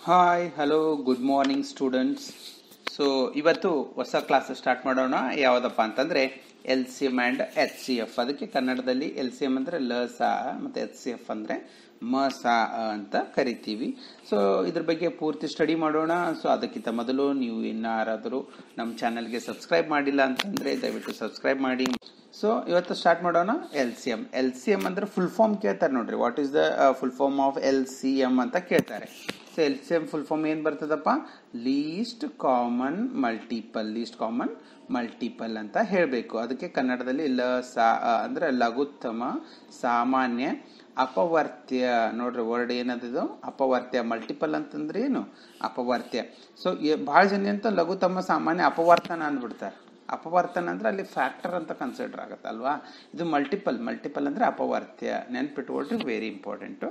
hi hello good morning students so ಇವತ್ತು ಹೊಸ class start ಮಾಡೋಣ ಯಾವುದಪ್ಪ ಅಂತಂದರೆ L C M and H C F ಅದಕ್ಕೆ ಕನ್ನಡದಲ್ಲಿ ಎಲ್ ಸಿ ಎಮ್ ಅಂದರೆ ಲ ಸಾ ಮತ್ತು ಎಚ್ ಸಿ ಎಫ್ ಅಂದರೆ ಮ ಸಾ ಅ ಅಂತ ಕರಿತೀವಿ ಸೊ ಇದ್ರ ಬಗ್ಗೆ ಪೂರ್ತಿ ಸ್ಟಡಿ ಮಾಡೋಣ ಸೊ ಅದಕ್ಕಿಂತ ಮೊದಲು ನೀವು ಇನ್ನಾರಾದರೂ ನಮ್ಮ ಚಾನಲ್ಗೆ ಸಬ್ಸ್ಕ್ರೈಬ್ ಮಾಡಿಲ್ಲ ಅಂತಂದರೆ ದಯವಿಟ್ಟು ಸಬ್ಸ್ಕ್ರೈಬ್ ಮಾಡಿ ಸೊ ಇವತ್ತು ಸ್ಟಾರ್ಟ್ ಮಾಡೋಣ L C M L C M ಅಂದ್ರೆ ಫುಲ್ ಫಾರ್ಮ್ ಕೇಳ್ತಾರೆ ನೋಡ್ರಿ what is the full form of L C M ಅಂತ ಕೇಳ್ತಾರೆ so L C M full form ಏನು ಬರ್ತದಪ್ಪ least common multiple least common multiple ಅಂತ ಹೇಳಬೇಕು ಅದಕ್ಕೆ ಕನ್ನಡದಲ್ಲಿ ಲ ಸಾ ಅ ಅಂದ್ರೆ ಲಘುತ್ತಮ ಸಾಮಾನ್ಯ ಅಪವರ್ತ್ಯ ನೋಡ್ರಿ ವರ್ಡ್ ಏನದಿದು ಅಪವರ್ತ್ಯ ಮಲ್ಟಿಪಲ್ ಅಂತಂದ್ರೆ ಏನು ಅಪವರ್ತ್ಯ ಸೊ ಭಾಳ ಜನ ಅಂತ ಲಘುತ್ತಮ ಸಾಮಾನ್ಯ ಅಪವರ್ತನ ಅಂದ್ಬಿಡ್ತಾರೆ ಅಪವರ್ತನ ಅಂದ್ರೆ ಅಲ್ಲಿ ಫ್ಯಾಕ್ಟರ್ ಅಂತ ಕನ್ಸಿಡರ್ ಆಗುತ್ತೆ ಅಲ್ವಾ ಇದು ಮಲ್ಟಿಪಲ್ ಮಲ್ಟಿಪಲ್ ಅಂದ್ರೆ ಅಪವರ್ತ್ಯ ನೆನ್ಪಿಟ್ಕೊಳ್ರಿ ವೆರಿ ಇಂಪಾರ್ಟೆಂಟು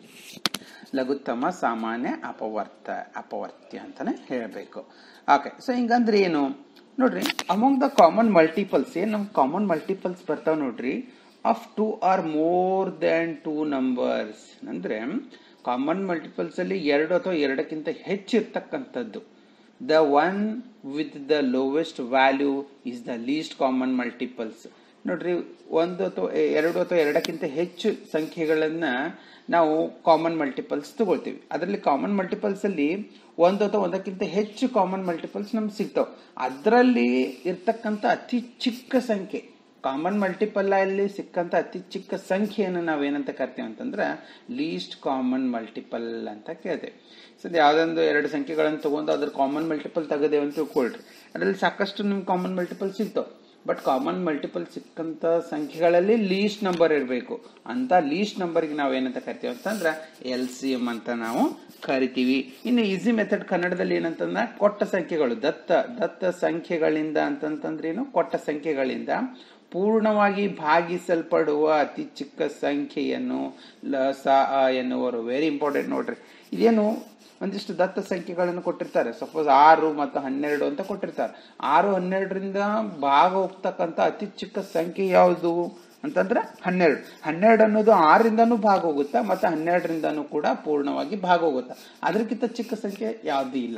ಲಘುತ್ತಮ ಸಾಮಾನ್ಯ ಅಪವರ್ತ ಅಪವರ್ತ್ಯ ಅಂತಾನೆ ಹೇಳಬೇಕು ಓಕೆ ಸೊ ಹಿಂಗಂದ್ರೆ ಏನು ನೋಡ್ರಿ ಅಮೌಂಗ್ ದ ಕಾಮನ್ ಮಲ್ಟಿಪಲ್ಸ್ ಏನ್ ನಮ್ ಕಾಮನ್ ಮಲ್ಟಿಪಲ್ಸ್ ಬರ್ತಾವ ನೋಡ್ರಿ of two or more than two numbers ಅಂದ್ರೆ ಕಾಮನ್ ಮಲ್ಟಿಪಲ್ಸ್ ಅಲ್ಲಿ ಎರಡು ಅಥವಾ ಎರಡಕ್ಕಿಂತ ಹೆಚ್ಚಿರ್ತಕ್ಕಂಥದ್ದು the one with the lowest value is the least common multiples ನೋಡ್ರಿ ಒಂದು ಅಥವಾ ಎರಡು ಅಥವಾ ಎರಡಕ್ಕಿಂತ ಹೆಚ್ಚು ಸಂಖ್ಯೆಗಳನ್ನ ನಾವು ಕಾಮನ್ ಮಲ್ಟಿಪಲ್ಸ್ ತಗೊಳ್ತೀವಿ ಅದರಲ್ಲಿ ಕಾಮನ್ ಮಲ್ಟಿಪಲ್ಸ್ ಅಲ್ಲಿ ಒಂದು ಅಥವಾ ಒಂದಕ್ಕಿಂತ ಹೆಚ್ಚು ಕಾಮನ್ ಮಲ್ಟಿಪಲ್ಸ್ ನಮ್ಗೆ ಸಿಗ್ತಾವ ಅದರಲ್ಲಿ ಇರ್ತಕ್ಕಂಥ ಅತಿ ಚಿಕ್ಕ ಸಂಖ್ಯೆ ಕಾಮನ್ ಮಲ್ಟಿಪಲ್ ಅಲ್ಲಿ ಸಿಕ್ಕಂತ ಅತಿ ಚಿಕ್ಕ ಸಂಖ್ಯೆಯನ್ನು ನಾವೇನಂತ ಕರಿತೀವಿ ಅಂತಂದ್ರೆ ಲೀಸ್ಟ್ ಕಾಮನ್ ಮಲ್ಟಿಪಲ್ ಅಂತ ಕೇಳ್ತೇವೆ ಸೊ ಯಾವ್ದೊಂದು ಎರಡು ಸಂಖ್ಯೆಗಳನ್ನು ತಗೊಂಡು ಅದ್ರ ಕಾಮನ್ ಮಲ್ಟಿಪಲ್ ತೆಗದೇವೆ ಅಂತ ತಿಳ್ಕೊಳ್ರಿ ಅದರಲ್ಲಿ ಸಾಕಷ್ಟು ನಿಮ್ಗೆ ಕಾಮನ್ ಮಲ್ಟಿಪಲ್ ಸಿಗ್ತಾವ ಬಟ್ ಕಾಮನ್ ಮಲ್ಟಿಪಲ್ ಸಿಕ್ಕಂತ ಸಂಖ್ಯೆಗಳಲ್ಲಿ ಲೀಸ್ಟ್ ನಂಬರ್ ಇರಬೇಕು ಅಂತ ಲೀಸ್ಟ್ ನಂಬರ್ಗೆ ನಾವು ಏನಂತ ಕರಿತೀವಿ ಅಂತಂದ್ರೆ ಎಲ್ ಸಿ ಎಂ ಅಂತ ನಾವು ಕರಿತೀವಿ ಇನ್ನು ಈಸಿ ಮೆಥಡ್ ಕನ್ನಡದಲ್ಲಿ ಏನಂತಂದ್ರೆ ಕೊಟ್ಟ ಸಂಖ್ಯೆಗಳು ದತ್ತ ದತ್ತ ಸಂಖ್ಯೆಗಳಿಂದ ಅಂತಂತಂದ್ರೆ ಏನು ಕೊಟ್ಟ ಸಂಖ್ಯೆಗಳಿಂದ ಪೂರ್ಣವಾಗಿ ಭಾಗಿಸಲ್ಪಡುವ ಅತಿ ಚಿಕ್ಕ ಸಂಖ್ಯೆಯನ್ನು ಲ ಸ ಅ ಎನ್ನುವರು ವೆರಿ ಇಂಪಾರ್ಟೆಂಟ್ ನೋಡ್ರಿ ಇದೇನು ಒಂದಿಷ್ಟು ದತ್ತ ಸಂಖ್ಯೆಗಳನ್ನು ಕೊಟ್ಟಿರ್ತಾರೆ ಸಪೋಸ್ ಆರು ಮತ್ತು ಹನ್ನೆರಡು ಅಂತ ಕೊಟ್ಟಿರ್ತಾರೆ ಆರು ಹನ್ನೆರಡರಿಂದ ಭಾಗ ಹೋಗ್ತಕ್ಕಂಥ ಅತಿ ಚಿಕ್ಕ ಸಂಖ್ಯೆ ಯಾವುದು ಅಂತಂದ್ರೆ ಹನ್ನೆರಡು ಹನ್ನೆರಡು ಅನ್ನೋದು ಆರಿಂದನೂ ಭಾಗ ಹೋಗುತ್ತಾ ಮತ್ತು ಹನ್ನೆರಡರಿಂದನೂ ಕೂಡ ಪೂರ್ಣವಾಗಿ ಭಾಗ ಹೋಗುತ್ತಾ ಅದಕ್ಕಿಂತ ಚಿಕ್ಕ ಸಂಖ್ಯೆ ಯಾವುದು ಇಲ್ಲ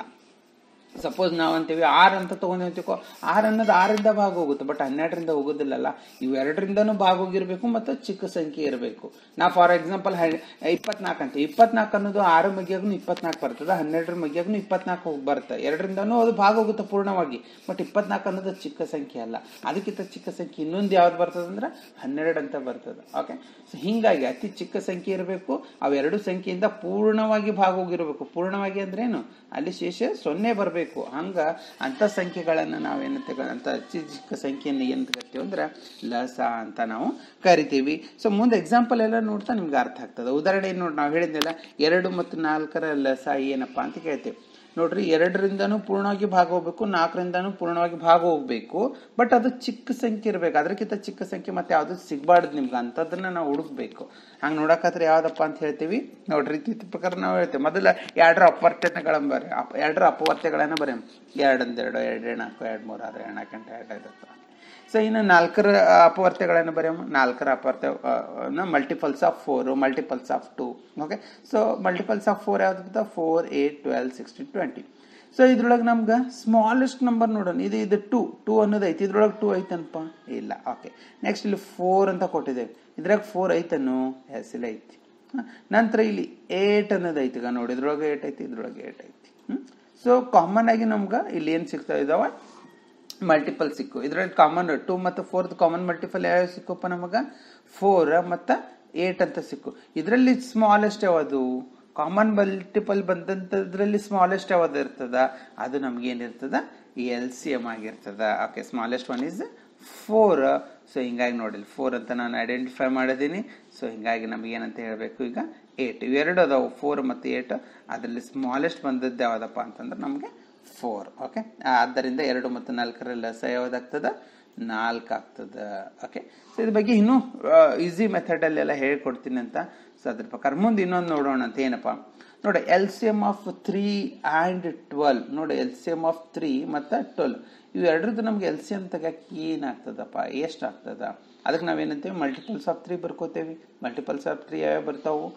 ಸಪೋಸ್ ನಾವು ಅಂತೀವಿ ಆರ್ ಅಂತ ತಗೊಂಡು ಅಂತೀವೋ ಆರ್ ಅನ್ನೋದು ಆರಿಂದ ಭಾಗ ಹೋಗುತ್ತೆ ಬಟ್ ಹನ್ನೆರಡರಿಂದ ಹೋಗೋದಿಲ್ಲಲ್ಲ ಇವೆರಡರಿಂದನೂ ಭಾಗ ಹೋಗಿರ್ಬೇಕು ಮತ್ತು ಚಿಕ್ಕ ಸಂಖ್ಯೆ ಇರಬೇಕು ನಾ ಫಾರ್ ಎಕ್ಸಾಂಪಲ್ ಇಪ್ಪತ್ನಾಲ್ಕು ಅಂತ ಇಪ್ಪತ್ನಾಲ್ಕು ಅನ್ನೋದು ಆರು ಮಗ್ಯಾಗೂ ಇಪ್ಪತ್ನಾಲ್ಕು ಬರ್ತದೆ ಹನ್ನೆರಡರ ಮಗ್ಯಾಗೂ ಇಪ್ಪತ್ನಾಲ್ಕು ಹೋಗಿ ಬರುತ್ತೆ ಎರಡರಿಂದನೂ ಅದು ಭಾಗ ಹೋಗುತ್ತೆ ಪೂರ್ಣವಾಗಿ ಬಟ್ ಇಪ್ಪತ್ನಾಲ್ಕು ಅನ್ನೋದು ಚಿಕ್ಕ ಸಂಖ್ಯೆ ಅಲ್ಲ ಅದಕ್ಕಿಂತ ಚಿಕ್ಕ ಸಂಖ್ಯೆ ಇನ್ನೊಂದು ಯಾವ್ದು ಬರ್ತದೆ ಅಂದ್ರೆ ಹನ್ನೆರಡು ಅಂತ ಬರ್ತದೆ ಓಕೆ ಸೊ ಹಿಂಗಾಗಿ ಅತಿ ಚಿಕ್ಕ ಸಂಖ್ಯೆ ಇರಬೇಕು ಅವೆರಡು ಸಂಖ್ಯೆಯಿಂದ ಪೂರ್ಣವಾಗಿ ಭಾಗ ಹೋಗಿರಬೇಕು ಪೂರ್ಣವಾಗಿ ಅಂದ್ರೆ ಏನು ಅಲ್ಲಿ ಶೇಷ ಸೊನ್ನೆ ಬರಬೇಕು ಹಂಗ ಅಂತ ಸಂಖ್ಯೆಗಳನ್ನು ನಾವೇನಂತ ಅಂತ ಅತಿ ಚಿಕ್ಕ ಸಂಖ್ಯೆಯನ್ನು ಏನಂತ ಕರಿತೀವಿ ಅಂದ್ರೆ ಲಸ ಅಂತ ನಾವು ಕರಿತೀವಿ ಸೊ ಮುಂದೆ ಎಕ್ಸಾಂಪಲ್ ಎಲ್ಲ ನೋಡ್ತಾ ನಿಮ್ಗೆ ಅರ್ಥ ಆಗ್ತದೆ ಉದಾಹರಣೆ ನೋಡಿ ನಾವು ಹೇಳಿದ್ನಲ್ಲ ಎರಡು ಮತ್ತು ನಾಲ್ಕರ ಲಸ ಏನಪ್ಪಾ ಅಂತ ಕೇಳ್ತೀವಿ ನೋಡ್ರಿ ಎರಡರಿಂದನೂ ಪೂರ್ಣವಾಗಿ ಭಾಗ ಹೋಗ್ಬೇಕು ನಾಲ್ಕರಿಂದನೂ ಪೂರ್ಣವಾಗಿ ಭಾಗ ಹೋಗ್ಬೇಕು ಬಟ್ ಅದು ಚಿಕ್ಕ ಸಂಖ್ಯೆ ಇರಬೇಕು ಅದಕ್ಕಿಂತ ಚಿಕ್ಕ ಸಂಖ್ಯೆ ಮತ್ತೆ ಯಾವ್ದು ಸಿಗ್ಬಾರ್ದು ನಿಮ್ಗೆ ಅಂಥದ್ದನ್ನ ನಾವು ಹುಡುಕ್ಬೇಕು ಹಂಗೆ ನೋಡಕತ್ರ ಯಾವ್ದಪ್ಪ ಅಂತ ಹೇಳ್ತೀವಿ ನೋಡ್ರಿ ಇತ್ತೀಚ ಪ್ರಕಾರ ನಾವು ಹೇಳ್ತೇವೆ ಮೊದಲ ಎರಡರ ಅಪವರ್ತ್ಯಗಳನ್ನ ಬರೀ ಎರಡರ ಅಪವರ್ತ್ಯಗಳನ್ನ ಬರೀ ಎರಡೊಂದು ಎರಡು ಎರಡು ನಾಲ್ಕು ಎರಡು ಮೂರು ಆರು ಎರಡು ನಾಲ್ಕು ಎಂಟು ಎರಡು ಐದು ಸೊ ಇನ್ನು ನಾಲ್ಕರ ಅಪವರ್ತ್ಯಗಳನ್ನು ಬರೆಯೋಣ ನಾಲ್ಕರ ಅಪವರ್ತ್ಯ multiples of four multiples of two okay so multiples of four ಯಾವ್ದು four eight twelve sixteen twenty so ಇದ್ರೊಳಗೆ ನಮ್ಗೆ ಸ್ಮಾಲೆಸ್ಟ್ ನಂಬರ್ ನೋಡೋಣ ಇದು ಇದು ಟು ಟೂ ಅನ್ನೋದು ಐತಿ ಇದ್ರೊಳಗೆ ಟೂ ಐತನಪ್ಪ ಇಲ್ಲ ಓಕೆ ನೆಕ್ಸ್ಟ್ ಇಲ್ಲಿ ಫೋರ್ ಅಂತ ಕೊಟ್ಟಿದ್ದೇವೆ ಇದ್ರಾಗ ಫೋರ್ ಐತನು ಎಸ್ ಇಲ್ಲ ಐತಿ ನಂತರ ಇಲ್ಲಿ ಏಟ್ ಅನ್ನೋದು ಐತಿ ಈಗ ನೋಡಿ ಇದ್ರೊಳಗೆ ಏಟ್ ಐತಿ ಇದ್ರೊಳಗೆ ಏಟ್ ಐತಿ ಸೊ ಕಾಮನ್ ಆಗಿ ನಮ್ಗೆ ಇಲ್ಲಿ ಏನು ಸಿಗ್ತಾ ಇದಾವ ಮಲ್ಟಿಪಲ್ ಸಿಕ್ಕು ಇದ್ರಲ್ಲಿ ಕಾಮನ್ ಟೂ ಮತ್ತು ಫೋರ್ತ್ ಕಾಮನ್ ಮಲ್ಟಿಪಲ್ ಯಾವ ಸಿಕ್ಕಪ್ಪ ನಮಗ ಫೋರ್ ಮತ್ತು ಏಟ್ ಅಂತ ಸಿಕ್ಕು ಇದರಲ್ಲಿ ಸ್ಮಾಲೆಸ್ಟ್ ಯಾವುದು ಕಾಮನ್ ಮಲ್ಟಿಪಲ್ ಬಂದಂಥದ್ರಲ್ಲಿ ಸ್ಮಾಲೆಸ್ಟ್ ಯಾವ್ದು ಇರ್ತದ ಅದು ನಮ್ಗೆ ಏನಿರ್ತದ ಎಲ್ ಸಿ ಎಮ್ ಆಗಿರ್ತದ okay smallest one is four so ಹಿಂಗಾಗಿ ನೋಡಿ ಫೋರ್ ಅಂತ ನಾನು ಐಡೆಂಟಿಫೈ ಮಾಡಿದ್ದೀನಿ ಸೊ ಹಿಂಗಾಗಿ ನಮ್ಗೆ ಏನಂತ ಹೇಳಬೇಕು ಈಗ ಏಟ್ ಇವೆರಡು ಅದಾವು ಫೋರ್ ಮತ್ತು ಏಟ್ ಅದರಲ್ಲಿ ಸ್ಮಾಲೆಸ್ಟ್ ಬಂದದ್ದು ಯಾವುದಪ್ಪ ಅಂತಂದ್ರೆ ನಮಗೆ ಫೋರ್ ಓಕೆ ಆದ್ದರಿಂದ ಎರಡು ಮತ್ತು ನಾಲ್ಕರ ಲಸ ಯಾವುದಾಗ್ತದ ನಾಲ್ಕು ಆಗ್ತದ ಓಕೆ ಸೊ ಇದ್ರ ಬಗ್ಗೆ ಇನ್ನೂ ಈಸಿ ಮೆಥಡಲ್ಲಿ ಎಲ್ಲ ಹೇಳ್ಕೊಡ್ತೀನಿ ಅಂತ ಸೊ ಅದ್ರ ಪ್ರಕಾರ ಮುಂದೆ ಇನ್ನೊಂದು ನೋಡೋಣ ಅಂತ ಏನಪ್ಪ ನೋಡಿ L C M of three and twelve ನೋಡಿ L C M of three ಮತ್ತು ಟ್ವೆಲ್ ಇವು ಎರಡರದ್ದು ನಮ್ಗೆ ಎಲ್ ಸಿ ಎಮ್ ತೆಗಕ್ಕೆ ಏನಾಗ್ತದಪ್ಪ ಎಷ್ಟು ಆಗ್ತದ ಅದಕ್ಕೆ ನಾವೇನಂತೀವಿ ಮಲ್ಟಿಪಲ್ಸ್ ಆಫ್ ತ್ರೀ ಬರ್ಕೋತೇವಿ ಮಲ್ಟಿಪಲ್ಸ್ ಆಫ್ ತ್ರೀ ಯಾವ್ಯಾವ ಬರ್ತಾವು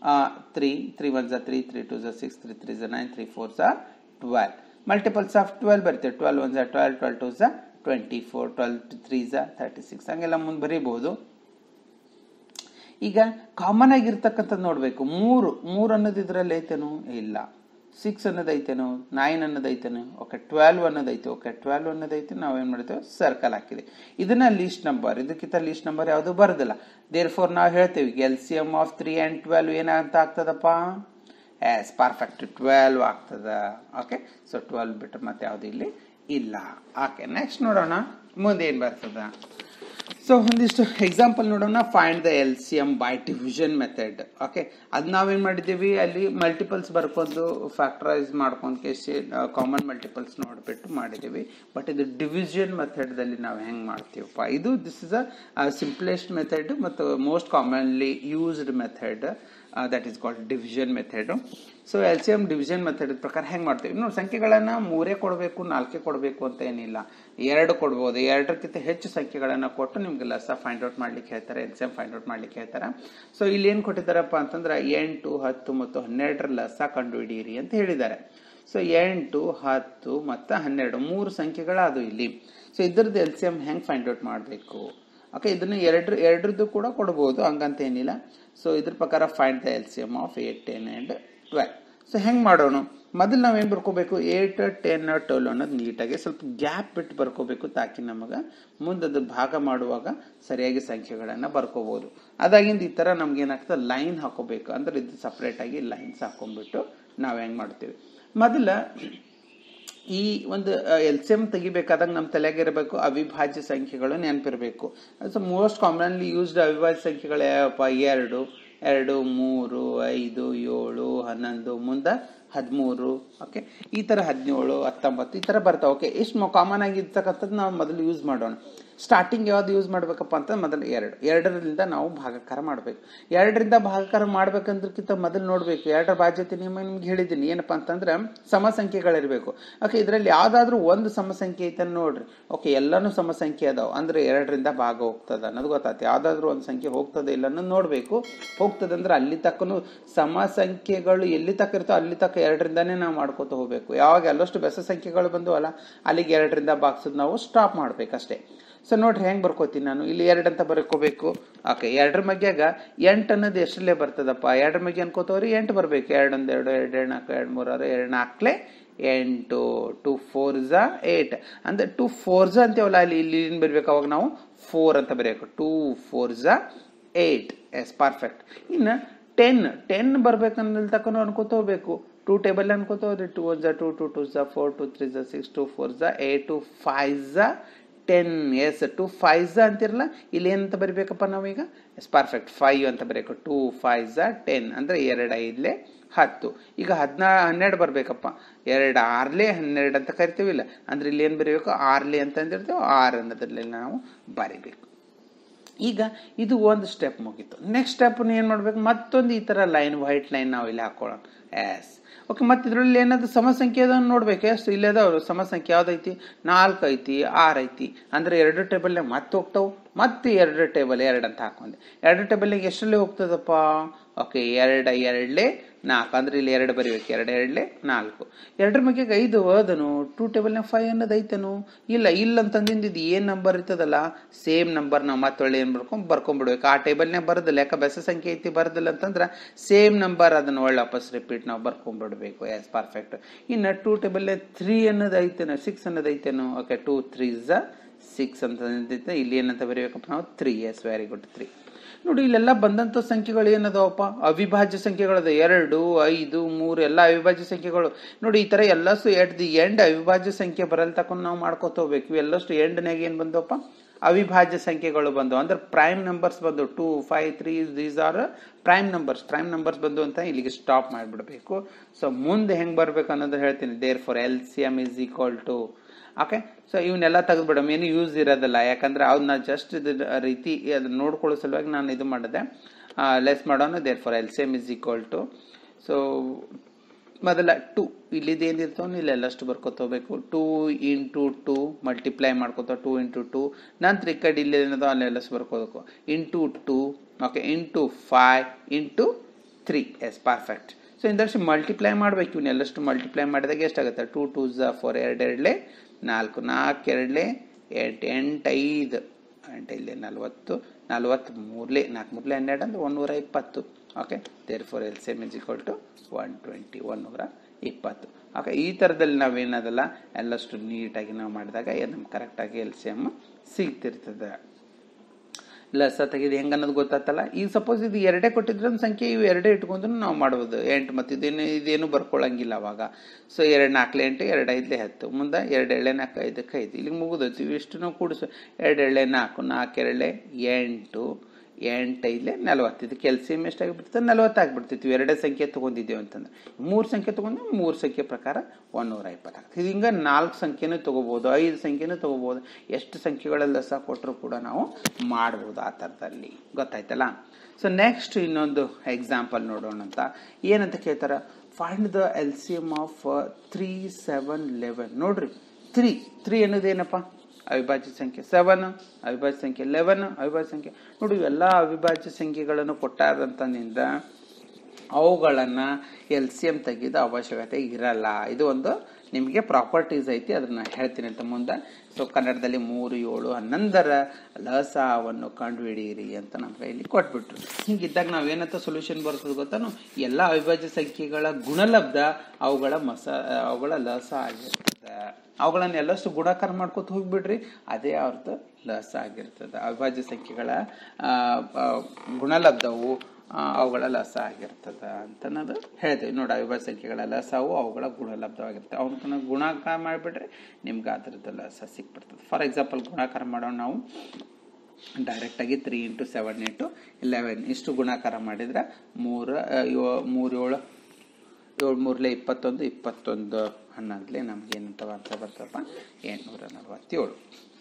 ತ್ರೀ ತ್ರೀ ಒನ್ ಝ ತ್ರೀ ತ್ರೀ ಟು ಝ ಸಿಕ್ಸ್ ತ್ರೀ ತ್ರೀ ಝ ನೈನ್ ತ್ರೀ ಫೋರ್ ಝ ಟ್ವೆಲ್ ಮಲ್ಟಿಪಲ್ಸ್ ಆಫ್ ಟ್ವೆಲ್ ಬರುತ್ತೆ ಟ್ವೆಲ್ ಒನ್ ಝ ಟ್ವೆಲ್ ಟ್ವೆಲ್ ಟು ಝ twenty four twelve two three ಝ ತರ್ಟಿ ಸಿಕ್ಸ್ ಹಂಗೆಲ್ಲ ಮುಂದೆ ಬರೀಬಹುದು ಈಗ ಕಾಮನ್ ಆಗಿರ್ತಕ್ಕಂಥದ್ದು ನೋಡಬೇಕು ಮೂರು ಮೂರು ಅನ್ನೋದು ಇದರಲ್ಲಿ ಐತೇನು ಇಲ್ಲ ಸಿಕ್ಸ್ ಅನ್ನೋದು ಐತೇನು ನೈನ್ ಅನ್ನೋದು ಐತೇನು ಓಕೆ ಟ್ವೆಲ್ವ್ ಅನ್ನೋದು ಐತೆ ಓಕೆ ಟ್ವೆಲ್ವ್ ಅನ್ನೋದು ಐತೆ ನಾವೇನು ಮಾಡ್ತೇವೆ ಸರ್ಕಲ್ ಹಾಕಿದೆ ಇದನ್ನ ಲೀಸ್ಟ್ ನಂಬರ್ ಇದಕ್ಕಿಂತ ಲೀಸ್ಟ್ ನಂಬರ್ ಯಾವುದು ಬರೋದಿಲ್ಲ ದೇರ್ ಫೋರ್ ನಾವು ಹೇಳ್ತೇವೆ L C M of three and twelve ಏನಂತ ಆಗ್ತದಪ್ಪ ಎಸ್ ಪರ್ಫೆಕ್ಟ್ ಟ್ವೆಲ್ವ್ ಆಗ್ತದ ಓಕೆ ಸೊ ಟ್ವೆಲ್ವ್ ಬಿಟ್ಟರೆ ಮತ್ತೆ ಯಾವುದು ಇಲ್ಲಿ ಇಲ್ಲ ಓಕೆ ನೆಕ್ಸ್ಟ್ ನೋಡೋಣ ಮುಂದೆ ಏನು ಬರ್ತದ ಸೊ ಒಂದಿಷ್ಟು ಎಕ್ಸಾಂಪಲ್ ನೋಡೋಣ find the L C M by division method okay ಅದು ನಾವೇನು ಮಾಡಿದ್ದೀವಿ ಅಲ್ಲಿ ಮಲ್ಟಿಪಲ್ಸ್ ಬರ್ಕೊಂಡು ಫ್ಯಾಕ್ಟರೈಸ್ ಮಾಡ್ಕೊಂಡು ಕೇಸಿ ಕಾಮನ್ ಮಲ್ಟಿಪಲ್ಸ್ ನೋಡಿಬಿಟ್ಟು ಮಾಡಿದ್ದೀವಿ ಬಟ್ ಇದು ಡಿವಿಷನ್ ಮೆಥಡ್ದಲ್ಲಿ ನಾವು ಹೆಂಗೆ ಮಾಡ್ತೀವಪ್ಪ ಇದು this is a simplest method ಮತ್ತು most commonly used method that is called division method so L C M division method ಪ್ರಕಾರ ಹೆಂಗೆ ಮಾಡ್ತೀವಿ ನೋಡಿ ಸಂಖ್ಯೆಗಳನ್ನು ಮೂರೇ ಕೊಡಬೇಕು ನಾಲ್ಕೇ ಕೊಡಬೇಕು ಅಂತ ಏನಿಲ್ಲ ಎರಡು ಕೊಡ್ಬೋದು ಎರಡಕ್ಕಿಂತ ಹೆಚ್ಚು ಸಂಖ್ಯೆಗಳನ್ನು ಕೊಟ್ಟು ನಿಮ್ಗೆ ಲಸ ಫೈಂಡ್ ಔಟ್ ಮಾಡ್ಲಿಕ್ಕೆ ಹೇಳ್ತಾರೆ L C M find out ಮಾಡ್ಲಿಕ್ಕೆ ಹೇಳ್ತಾರೆ ಸೊ ಇಲ್ಲಿ ಏನು ಕೊಟ್ಟಿದ್ದಾರಪ್ಪ ಅಂತಂದ್ರೆ ಎಂಟು ಹತ್ತು ಮತ್ತು ಹನ್ನೆರಡರ ಲಸ ಕಂಡುಹಿಡಿಯಿರಿ ಅಂತ ಹೇಳಿದ್ದಾರೆ ಸೊ ಎಂಟು ಹತ್ತು ಮತ್ತು ಹನ್ನೆರಡು ಮೂರು ಸಂಖ್ಯೆಗಳದು ಇಲ್ಲಿ ಸೊ ಇದ್ರದ್ದು ಎಲ್ ಸಿ ಎಮ್ ಹೆಂಗೆ ಫೈಂಡ್ ಔಟ್ ಮಾಡಬೇಕು ಓಕೆ ಇದನ್ನು ಎರಡು ಎರಡರದ್ದು ಕೂಡ ಕೊಡ್ಬೋದು ಹಂಗಂತ ಏನಿಲ್ಲ ಸೊ ಇದ್ರ ಪ್ರಕಾರ find the L C M of eight ten and twelve so ಹೆಂಗೆ ಮಾಡೋಣ ಮೊದಲು ನಾವೇನು ಬರ್ಕೋಬೇಕು ಏಟ್ ಟೆನ್ ಟ್ವೆಲ್ ಅನ್ನೋದು ನೀಟಾಗಿ ಸ್ವಲ್ಪ ಗ್ಯಾಪ್ ಬಿಟ್ಟು ಬರ್ಕೋಬೇಕು ತಾಕಿ ನಮಗೆ ಮುಂದೆ ಅದು ಭಾಗ ಮಾಡುವಾಗ ಸರಿಯಾಗಿ ಸಂಖ್ಯೆಗಳನ್ನು ಬರ್ಕೋಬೋದು ಅದಾಗಿಂದ ಈ ಥರ ನಮ್ಗೆ ಏನಾಗ್ತದೆ ಲೈನ್ ಹಾಕೋಬೇಕು ಅಂದ್ರೆ ಇದು ಸಪ್ರೇಟಾಗಿ ಲೈನ್ಸ್ ಹಾಕೊಂಡ್ಬಿಟ್ಟು ನಾವು ಹೆಂಗೆ ಮಾಡ್ತೀವಿ ಮೊದಲ ಈ ಒಂದು ಎಲ್ ಸಿ ಎಮ್ ತೆಗಿಬೇಕಾದಾಗ ನಮ್ಮ ತಲೆಗಿರಬೇಕು ಅವಿಭಾಜ್ಯ ಸಂಖ್ಯೆಗಳು ನೆನಪಿರಬೇಕು ಸೊ ಮೋಸ್ಟ್ ಕಾಮನ್ಲಿ ಯೂಸ್ಡ್ ಅವಿಭಾಜ್ಯ ಸಂಖ್ಯೆಗಳು ಯಾವಪ್ಪ ಎರಡು ಎರಡು ಮೂರು ಐದು ಏಳು ಹನ್ನೊಂದು ಮುಂದೆ ಹದಿಮೂರು ಓಕೆ ಈ ಥರ ಹದಿನೇಳು ಹತ್ತೊಂಬತ್ತು ಈ ಥರ ಬರ್ತಾವೆ ಓಕೆ ಇಷ್ಟು ಕಾಮನ್ ಆಗಿರ್ತಕ್ಕಂಥದ್ದು ನಾವು ಮೊದಲು ಯೂಸ್ ಮಾಡೋಣ ಸ್ಟಾರ್ಟಿಂಗ್ ಯಾವ್ದು ಯೂಸ್ ಮಾಡಬೇಕಪ್ಪ ಅಂತ ಮೊದಲು ಎರಡು ಎರಡರಿಂದ ನಾವು ಭಾಗಕಾರ ಮಾಡಬೇಕು ಎರಡರಿಂದ ಭಾಗಕಾರ ಮಾಡ್ಬೇಕಂದ್ರಕ್ಕಿಂತ ಮೊದಲು ನೋಡಬೇಕು ಎರಡರ ಬಾಧ್ಯತೆ ನಿಯಮ ನಿಮ್ಗೆ ಹೇಳಿದ್ದೀನಿ ಏನಪ್ಪ ಅಂತಂದ್ರೆ ಸಮ ಸಂಖ್ಯೆಗಳಿರಬೇಕು ಓಕೆ ಇದರಲ್ಲಿ ಯಾವ್ದಾದ್ರೂ ಒಂದು ಸಮಸಂಖ್ಯೆ ಐತೆ ನೋಡ್ರಿ ಓಕೆ ಎಲ್ಲಾನು ಸಮಸಂಖ್ಯೆ ಅದಾವ ಅಂದ್ರೆ ಎರಡರಿಂದ ಭಾಗ ಹೋಗ್ತದ ಅನ್ನೋದು ಗೊತ್ತಾಯ್ತು ಯಾವ್ದಾದ್ರು ಒಂದು ಸಂಖ್ಯೆ ಹೋಗ್ತದೆ ಇಲ್ಲ ಅನ್ನೋದು ನೋಡಬೇಕು ಹೋಗ್ತದೆ ಅಂದ್ರೆ ಅಲ್ಲಿ ತಕ್ಕನು ಸಮ ಸಂಖ್ಯೆಗಳು ಎಲ್ಲಿ ತಕ್ಕ ಇರ್ತೋ ಅಲ್ಲಿ ತಕ್ಕ ಎರಡರಿಂದಾನೇ ನಾವು ಮಾಡ್ಕೋತ ಹೋಗ್ಬೇಕು ಯಾವಾಗ ಎಲ್ಲಷ್ಟು ಬೆಸ ಸಂಖ್ಯೆಗಳು ಬಂದು ಅಲ್ಲ ಅಲ್ಲಿಗೆ ಎರಡರಿಂದ ಬಾಗ್ಸೋದು ನಾವು ಸ್ಟಾಪ್ ಮಾಡ್ಬೇಕಷ್ಟೇ ಸೊ ನೋಡ್ರಿ ಹೆಂಗೆ ಬರ್ಕೋತೀನಿ ನಾನು ಇಲ್ಲಿ ಎರಡು ಅಂತ ಬರ್ಕೋಬೇಕು ಓಕೆ ಎರಡರ ಮಗ್ಯಾಗ ಎಂಟು ಅನ್ನೋದು ಎಷ್ಟರಲ್ಲೇ ಬರ್ತದಪ್ಪ ಎರಡರ ಮಗ್ಗೆ ಅನ್ಕೋತವ್ರಿ ಎಂಟು ಬರಬೇಕು ಎರಡು ಒಂದು ಎರಡು ಎರಡು ಎರಡು ನಾಲ್ಕು ಎರಡು ಮೂರು ಆರು ಎರಡು ನಾಲ್ಕಲೆ ಎಂಟು ಟು ಫೋರ್ ಝ ಏಟ್ ಅಂದ್ರೆ ಟು ಫೋರ್ ಝ ಅಂತೀವಲ್ಲ ಅಲ್ಲಿ ಇಲ್ಲಿ ಏನು ಬರ್ಬೇಕು ಅವಾಗ ನಾವು ಫೋರ್ ಅಂತ ಬರಬೇಕು ಟೂ ಫೋರ್ ಝ ಏಟ್ ಎಸ್ ಪರ್ಫೆಕ್ಟ್ ಇನ್ನು ಟೆನ್ ಟೆನ್ ಬರ್ಬೇಕನ್ನಲ್ ತಕೊಂಡು ಅನ್ಕೋತ ಹೋಗ್ಬೇಕು ಟೂ ಟೇಬಲ್ ಅನ್ಕೋತ ಹೋದ್ರಿ ಟೂ ಒನ್ ಝ ಟೂ ಟು ಟು ಝ ಫೋರ್ ಟು ತ್ರೀ ಝ ಸಿಕ್ಸ್ ಟು ಫೋರ್ ಝ ಏಟ್ ಟು ಫೈವ್ ಝ ಟೆನ್ ಎಸ್ ಟು ಫೈವ್ ಝ ಅಂತಿರಲ್ಲ ಇಲ್ಲಿ ಏನಂತ ಬರಿಬೇಕಪ್ಪ ನಾವೀಗ ಎಸ್ ಪರ್ಫೆಕ್ಟ್ ಫೈವ್ ಅಂತ ಬರೀಬೇಕು ಟೂ ಫೈವ್ ಝ ಟೆನ್ ಅಂದರೆ ಎರಡು ಐದಲೇ ಹತ್ತು ಈಗ ಹದಿನಾ ಹನ್ನೆರಡು ಬರಬೇಕಪ್ಪ ಎರಡು ಆರ್ಲೆ ಹನ್ನೆರಡು ಅಂತ ಕರಿತೀವಿಲ್ಲ ಅಂದ್ರೆ ಇಲ್ಲಿ ಏನು ಬರೀಬೇಕು ಆರ್ಲೆ ಅಂತ ಅಂದಿರ್ತೇವೆ ಆರು ಅನ್ನೋದ್ರಲ್ಲಿ ನಾವು ಬರಿಬೇಕು ಈಗ ಇದು ಒಂದು ಸ್ಟೆಪ್ ಮುಗೀತು ನೆಕ್ಸ್ಟ್ ಸ್ಟೆಪ್ ಏನು ಮಾಡ್ಬೇಕು ಮತ್ತೊಂದು ಈ ಥರ ಲೈನ್ ವೈಟ್ ಲೈನ್ ನಾವು ಇಲ್ಲಿ ಹಾಕೊಳ್ಳೋಣ ಎಸ್ ಓಕೆ ಮತ್ತೆ ಇದರಲ್ಲಿ ಏನಾದ್ರು ಸಮಸಂಖ್ಯೆ ಅದನ್ನು ನೋಡ್ಬೇಕು ಎಷ್ಟು ಇಲ್ಲಿ ಅದಾವ ಸಮಸಂಖ್ಯೆ ಯಾವ್ದೈತಿ ನಾಲ್ಕು ಐತಿ ಆರು ಐತಿ ಅಂದ್ರೆ ಎರಡು ಟೇಬಲ್ನಾಗ ಮತ್ತೆ ಹೋಗ್ತಾವು ಮತ್ತೆ ಎರಡು ಟೇಬಲ್ ಎರಡು ಅಂತ ಹಾಕೊಂಡೆ ಎರಡು ಟೇಬಲ್ನಾಗ ಎಷ್ಟರಲ್ಲಿ ಹೋಗ್ತದಪ್ಪ ಓಕೆ ಎರಡು ಎರಡ್ಲೆ ನಾಲ್ಕು ಅಂದ್ರೆ ಇಲ್ಲಿ ಎರಡು ಬರೀಬೇಕು ಎರಡು ಎರಡ್ಲೆ ನಾಲ್ಕು ಎರಡರ ಬಗ್ಗೆ ಐದು ಅದನು ಟೂ ಟೇಬಲ್ನಾಗ ಫೈವ್ ಅನ್ನೋದು ಐತನು ಇಲ್ಲ ಇಲ್ಲ ಅಂತಂದಿಂದ ಇದು ಏನು ನಂಬರ್ ಇರ್ತದಲ್ಲ ಸೇಮ್ ನಂಬರ್ ನಾವು ಮತ್ತೊಳ್ಳೆ ಏನು ಬರ್ಕೊಂಡು ಬರ್ಕೊಂಡ್ಬಿಡ್ಬೇಕು ಆ ಟೇಬಲ್ನಾಗ ಬರೋದಿಲ್ಲ ಯಾಕೆ ಬೆಸ ಸಂಖ್ಯೆ ಐತಿ ಬರೋದಿಲ್ಲ ಅಂತಂದ್ರೆ ಸೇಮ್ ನಂಬರ್ ಅದನ್ನ ಒಳ್ಳೆ ವಾಪಸ್ ರಿಪೀಟ್ ನಾವು ಬರ್ಕೊಂಡ್ಬಿಡ್ಬೇಕು ಎಸ್ ಪರ್ಫೆಕ್ಟ್ ಇನ್ನು ಟೂ ಟೇಬಲ್ನಾಗ ತ್ರೀ ಅನ್ನೋದು ಐತೇನೋ ಸಿಕ್ಸ್ ಅನ್ನೋದು ಐತೇನೋ ಓಕೆ ಟೂ ತ್ರೀ ಝ ಸಿಕ್ಸ್ ಅಂತ ಇಲ್ಲಿ ಏನಂತ ಬರೀಬೇಕಪ್ಪ ನಾವು three yes very good three ನೋಡಿ ಇಲ್ಲೆಲ್ಲ ಬಂದಂಥ ಸಂಖ್ಯೆಗಳು ಏನದಾವಪ್ಪ ಅವಿಭಾಜ್ಯ ಸಂಖ್ಯೆಗಳದ ಎರಡು ಐದು ಮೂರು ಎಲ್ಲ ಅವಿಭಾಜ್ಯ ಸಂಖ್ಯೆಗಳು ನೋಡಿ ಈ ಥರ ಎಲ್ಲಷ್ಟು ಎಟ್ ದಿ ಎಂಡ್ ಅವಿಭಾಜ್ಯ ಸಂಖ್ಯೆ ಬರಲ್ ತಕೊಂಡು ನಾವು ಮಾಡ್ಕೋತ ಹೋಗ್ಬೇಕು ಇವೆಲ್ಲಷ್ಟು ಎಂಡ್ನಾಗ ಏನು ಬಂದವಪ್ಪ ಅವಿಭಾಜ್ಯ ಸಂಖ್ಯೆಗಳು ಬಂದು ಅಂದ್ರೆ ಪ್ರೈಮ್ ನಂಬರ್ಸ್ ಬಂದು two five three these are prime numbers prime numbers ಬಂದು ಅಂತ ಇಲ್ಲಿಗೆ ಸ್ಟಾಪ್ ಮಾಡಿಬಿಡ್ಬೇಕು ಸೊ ಮುಂದೆ ಹೆಂಗೆ ಬರ್ಬೇಕು ಅನ್ನೋದು ಹೇಳ್ತೀನಿ therefore L C M is equal to okay so ಇವನ್ನೆಲ್ಲ ತೆಗೆದ್ಬಿಡಮ್ ಏನು ಯೂಸ್ ಇರೋದಿಲ್ಲ ಯಾಕಂದ್ರೆ ಅವನ್ನ ಜಸ್ಟ್ ಇದು ರೀತಿ ಅದನ್ನ ನೋಡ್ಕೊಳ್ಳೋ ಸಲುವಾಗಿ ನಾನು ಇದು ಮಾಡಿದೆ ಲೆಸ್ ಮಾಡೋಣ therefore L C M is equal to so ಮೊದಲ ಟು ಇಲ್ಲಿದ್ದು ಏನಿರ್ತಾವ ಇಲ್ಲೆಲ್ಲಷ್ಟು ಬರ್ಕೊತ ಹೋಗ್ಬೇಕು ಟೂ ಇಂಟು ಟು ಮಲ್ಟಿಪ್ಲೈ ಮಾಡ್ಕೋತ ಟೂ ಇಂಟು ಟು ನಂತರ ಈ ಕಡೆ ಇಲ್ಲಿ ಏನದೋ ಅಲ್ಲೆಲ್ಲಷ್ಟು ಬರ್ಕೋಬೇಕು into two okay into five into three yes perfect so ಇಂದಷ್ಟು ಮಲ್ಟಿಪ್ಲೈ ಮಾಡಬೇಕು ಇವನ್ನೆಲ್ಲಷ್ಟು ಮಲ್ಟಿಪ್ಲೈ ಮಾಡಿದಾಗ ಎಷ್ಟಾಗುತ್ತೆ ಟೂ ಟೂ ಝ ಫೋರ್ ಎರಡು ಎರಡಲೇ ನಾಲ್ಕು ನಾಲ್ಕು ಎರಡಲೇ ಎಂಟು ಎಂಟು ಐದು ಎಂಟು ಇಲ್ಲಿ ನಲ್ವತ್ತು ನಲ್ವತ್ತು ಮೂರಲೇ ನಾಲ್ಕು ಮೂರಲೇ ಹನ್ನೆರಡು ಅಂದ್ರೆ ಒಂದೂರ ಇಪ್ಪತ್ತು okay therefore L C M is equal to one twenty ಒನ್ನೂರ ಇಪ್ಪತ್ತು ಓಕೆ ಈ ಥರದಲ್ಲಿ ನಾವೇನದಲ್ಲ ಎಲ್ಲಷ್ಟು ನೀಟಾಗಿ ನಾವು ಮಾಡಿದಾಗ ನಮ್ಗೆ ಕರೆಕ್ಟಾಗಿ ಎಲ್ ಸಿ ಎಮ್ ಸಿಗ್ತಿರ್ತದೆ ಲಸ ತೆಗೆದು ಹೆಂಗೆ ಅನ್ನೋದು ಗೊತ್ತಾತಲ್ಲ ಈಗ ಸಪೋಸ್ ಇದು ಎರಡೇ ಕೊಟ್ಟಿದ್ರೆ ಒಂದು ಸಂಖ್ಯೆ ಇವು ಎರಡೇ ಇಟ್ಕೊಂಡು ನಾವು ಮಾಡ್ಬೋದು ಎಂಟು ಮತ್ತು ಇದೇನು ಇದೇನು ಬರ್ಕೊಳ್ಳಂಗಿಲ್ಲ ಅವಾಗ ಸೊ ಎರಡು ನಾಲ್ಕಲೆ ಎಂಟು ಎರಡು ಐದಲೇ ಹತ್ತು ಮುಂದೆ ಎರಡು ಎಳ್ಳೆ ನಾಲ್ಕು ಐದಕ್ಕೆ ಐದು ಇಲ್ಲಿಗೆ ಮುಗಿದೋಯ್ತು ಇವಿಷ್ಟು ನಾವು ಕೂಡಿಸು ಎರಡು ಎಳ್ಳೆ ನಾಲ್ಕು ನಾಲ್ಕು ಎರಡೇ ಎಂಟು ಎಂಟು ಐದಲೇ ನಲವತ್ತು ಇದು ಕೆಲ್ಸಿಯಮ್ ಎಷ್ಟಾಗಿಬಿಡ್ತದೆ ನಲವತ್ತು ಆಗಿಬಿಡ್ತಿತ್ತು ಎರಡೇ ಸಂಖ್ಯೆ ತೊಗೊಂಡಿದ್ದೇವೆ ಅಂತಂದ್ರೆ ಮೂರು ಸಂಖ್ಯೆ ತೊಗೊಂಡು ಮೂರು ಸಂಖ್ಯೆ ಪ್ರಕಾರ ಒಂದೂರ ಇಪ್ಪತ್ತಾಗ್ತದೆ ಇದು ಹಿಂಗೆ ನಾಲ್ಕು ಸಂಖ್ಯೆನೂ ತೊಗೋಬೋದು ಐದು ಸಂಖ್ಯೆನೂ ತೊಗೋಬೋದು ಎಷ್ಟು ಸಂಖ್ಯೆಗಳೆಲ್ಲ ಸಹ ಕೊಟ್ಟರು ಕೂಡ ನಾವು ಮಾಡ್ಬೋದು ಆ ಥರದಲ್ಲಿ ಗೊತ್ತಾಯ್ತಲ್ಲ ಸೊ ನೆಕ್ಸ್ಟ್ ಇನ್ನೊಂದು ಎಕ್ಸಾಂಪಲ್ ನೋಡೋಣ ಅಂತ ಏನಂತ ಕೇಳ್ತಾರೆ find the L C M of three seven eleven ನೋಡ್ರಿ ತ್ರೀ ತ್ರೀ ಅನ್ನೋದೇನಪ್ಪ ಅವಿಭಾಜ್ಯ ಸಂಖ್ಯೆ ಸೆವೆನ್ ಅವಿಭಾಜ್ಯ ಸಂಖ್ಯೆ ಲೆವೆನ್ ಅವಿಭಾಜ್ಯ ಸಂಖ್ಯೆ ನೋಡಿ ಇವೆಲ್ಲ ಅವಿಭಾಜ್ಯ ಸಂಖ್ಯೆಗಳನ್ನು ಕೊಟ್ಟಾರಂತನಿಂದ ಅವುಗಳನ್ನು ಎಲ್ ಸಿ ಎಮ್ ತೆಗೆದ ಅವಶ್ಯಕತೆ ಇರಲ್ಲ ಇದು ಒಂದು ನಿಮಗೆ ಪ್ರಾಪರ್ಟೀಸ್ ಐತಿ ಅದನ್ನ ಹೇಳ್ತೀನಿ ಅಂತ ಮುಂದೆ ಸೊ ಕನ್ನಡದಲ್ಲಿ ಮೂರು ಏಳು ಹನ್ನೊಂದರ ಲಸಾವನ್ನು ಕಂಡುಹಿಡಿಯಿರಿ ಅಂತ ನಮ್ಮ ಕೈಯಲ್ಲಿ ಕೊಟ್ಬಿಟ್ರು ಹಿಂಗಿದ್ದಾಗ ನಾವೇನಂತ ಸೊಲ್ಯೂಷನ್ ಬರ್ತದೆ ಗೊತ್ತಾನು ಎಲ್ಲ ಅವಿಭಾಜ್ಯ ಸಂಖ್ಯೆಗಳ ಗುಣಲಬ್ಧ ಅವುಗಳ ಮಸ ಅವುಗಳ ಲಸ ಆಗಿರ್ತದೆ ಅವುಗಳನ್ನ ಎಲ್ಲಷ್ಟು ಗುಣಾಕಾರ ಮಾಡ್ಕೊತ ಹೋಗ್ಬಿಡ್ರಿ ಅದೇ ಅವ್ರದ್ದು ಲಸ ಆಗಿರ್ತದೆ ಅವಿಭಾಜ್ಯ ಸಂಖ್ಯೆಗಳ ಗುಣಲಬ್ಧವು ಅವುಗಳ ಲಸ ಆಗಿರ್ತದೆ ಅಂತ ಅನ್ನೋದು ಹೇಳ್ತೇವೆ ನೋಡಿ ಅವಿಭಾಜ್ಯ ಸಂಖ್ಯೆಗಳ ಲಸವು ಅವುಗಳ ಗುಣಲಬ್ಧವಾಗಿರ್ತವೆ ಅವನ್ನ ಗುಣಾಕಾರ ಮಾಡಿಬಿಟ್ರೆ ನಿಮ್ಗೆ ಅದರದ್ದು ಲಸ ಸಿಕ್ಬಿಡ್ತದೆ ಫಾರ್ ಎಕ್ಸಾಂಪಲ್ ಗುಣಾಕಾರ ಮಾಡೋಣ ನಾವು ಡೈರೆಕ್ಟಾಗಿ three into seven into eleven ಇಷ್ಟು ಗುಣಾಕಾರ ಮಾಡಿದ್ರೆ ಮೂರು ಮೂರು ಏಳು ಏಳು ಮೂರಲೆ ಇಪ್ಪತ್ತೊಂದು ಇಪ್ಪತ್ತೊಂದು ಹನ್ನೊಂದಲೆ ನಮ್ಗೆ ಏನಂತ ಅಂತ ಬರ್ತಪ್ಪ ಎಂಟುನೂರ ನಲವತ್ತೇಳು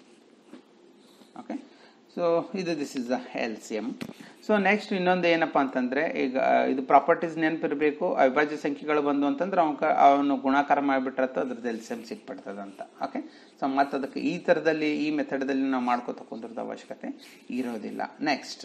ಓಕೆ ಸೊ ಇದು this is the L C M so next ಇನ್ನೊಂದು ಏನಪ್ಪ ಅಂತಂದ್ರೆ ಈಗ ಇದು ಪ್ರಾಪರ್ಟೀಸ್ ನೆನಪಿರಬೇಕು ಅವಿಭಾಜ್ಯ ಸಂಖ್ಯೆಗಳು ಬಂದು ಅಂತಂದ್ರೆ ಅವನ ಅವನು ಗುಣಾಕಾರ ಮಾಡಿಬಿಟ್ರತ್ತ ಅದ್ರದ್ದು ಎಲ್ ಸಿ ಎಮ್ ಸಿಕ್ಬಿಡ್ತದಂತ ಓಕೆ ಸೊ ಮತ್ತೆ ಅದಕ್ಕೆ ಈ ಥರದಲ್ಲಿ ಈ ಮೆಥಡಲ್ಲಿ ನಾವು ಮಾಡ್ಕೋತ ಕುಂದ್ರದ ಅವಶ್ಯಕತೆ ಇರೋದಿಲ್ಲ ನೆಕ್ಸ್ಟ್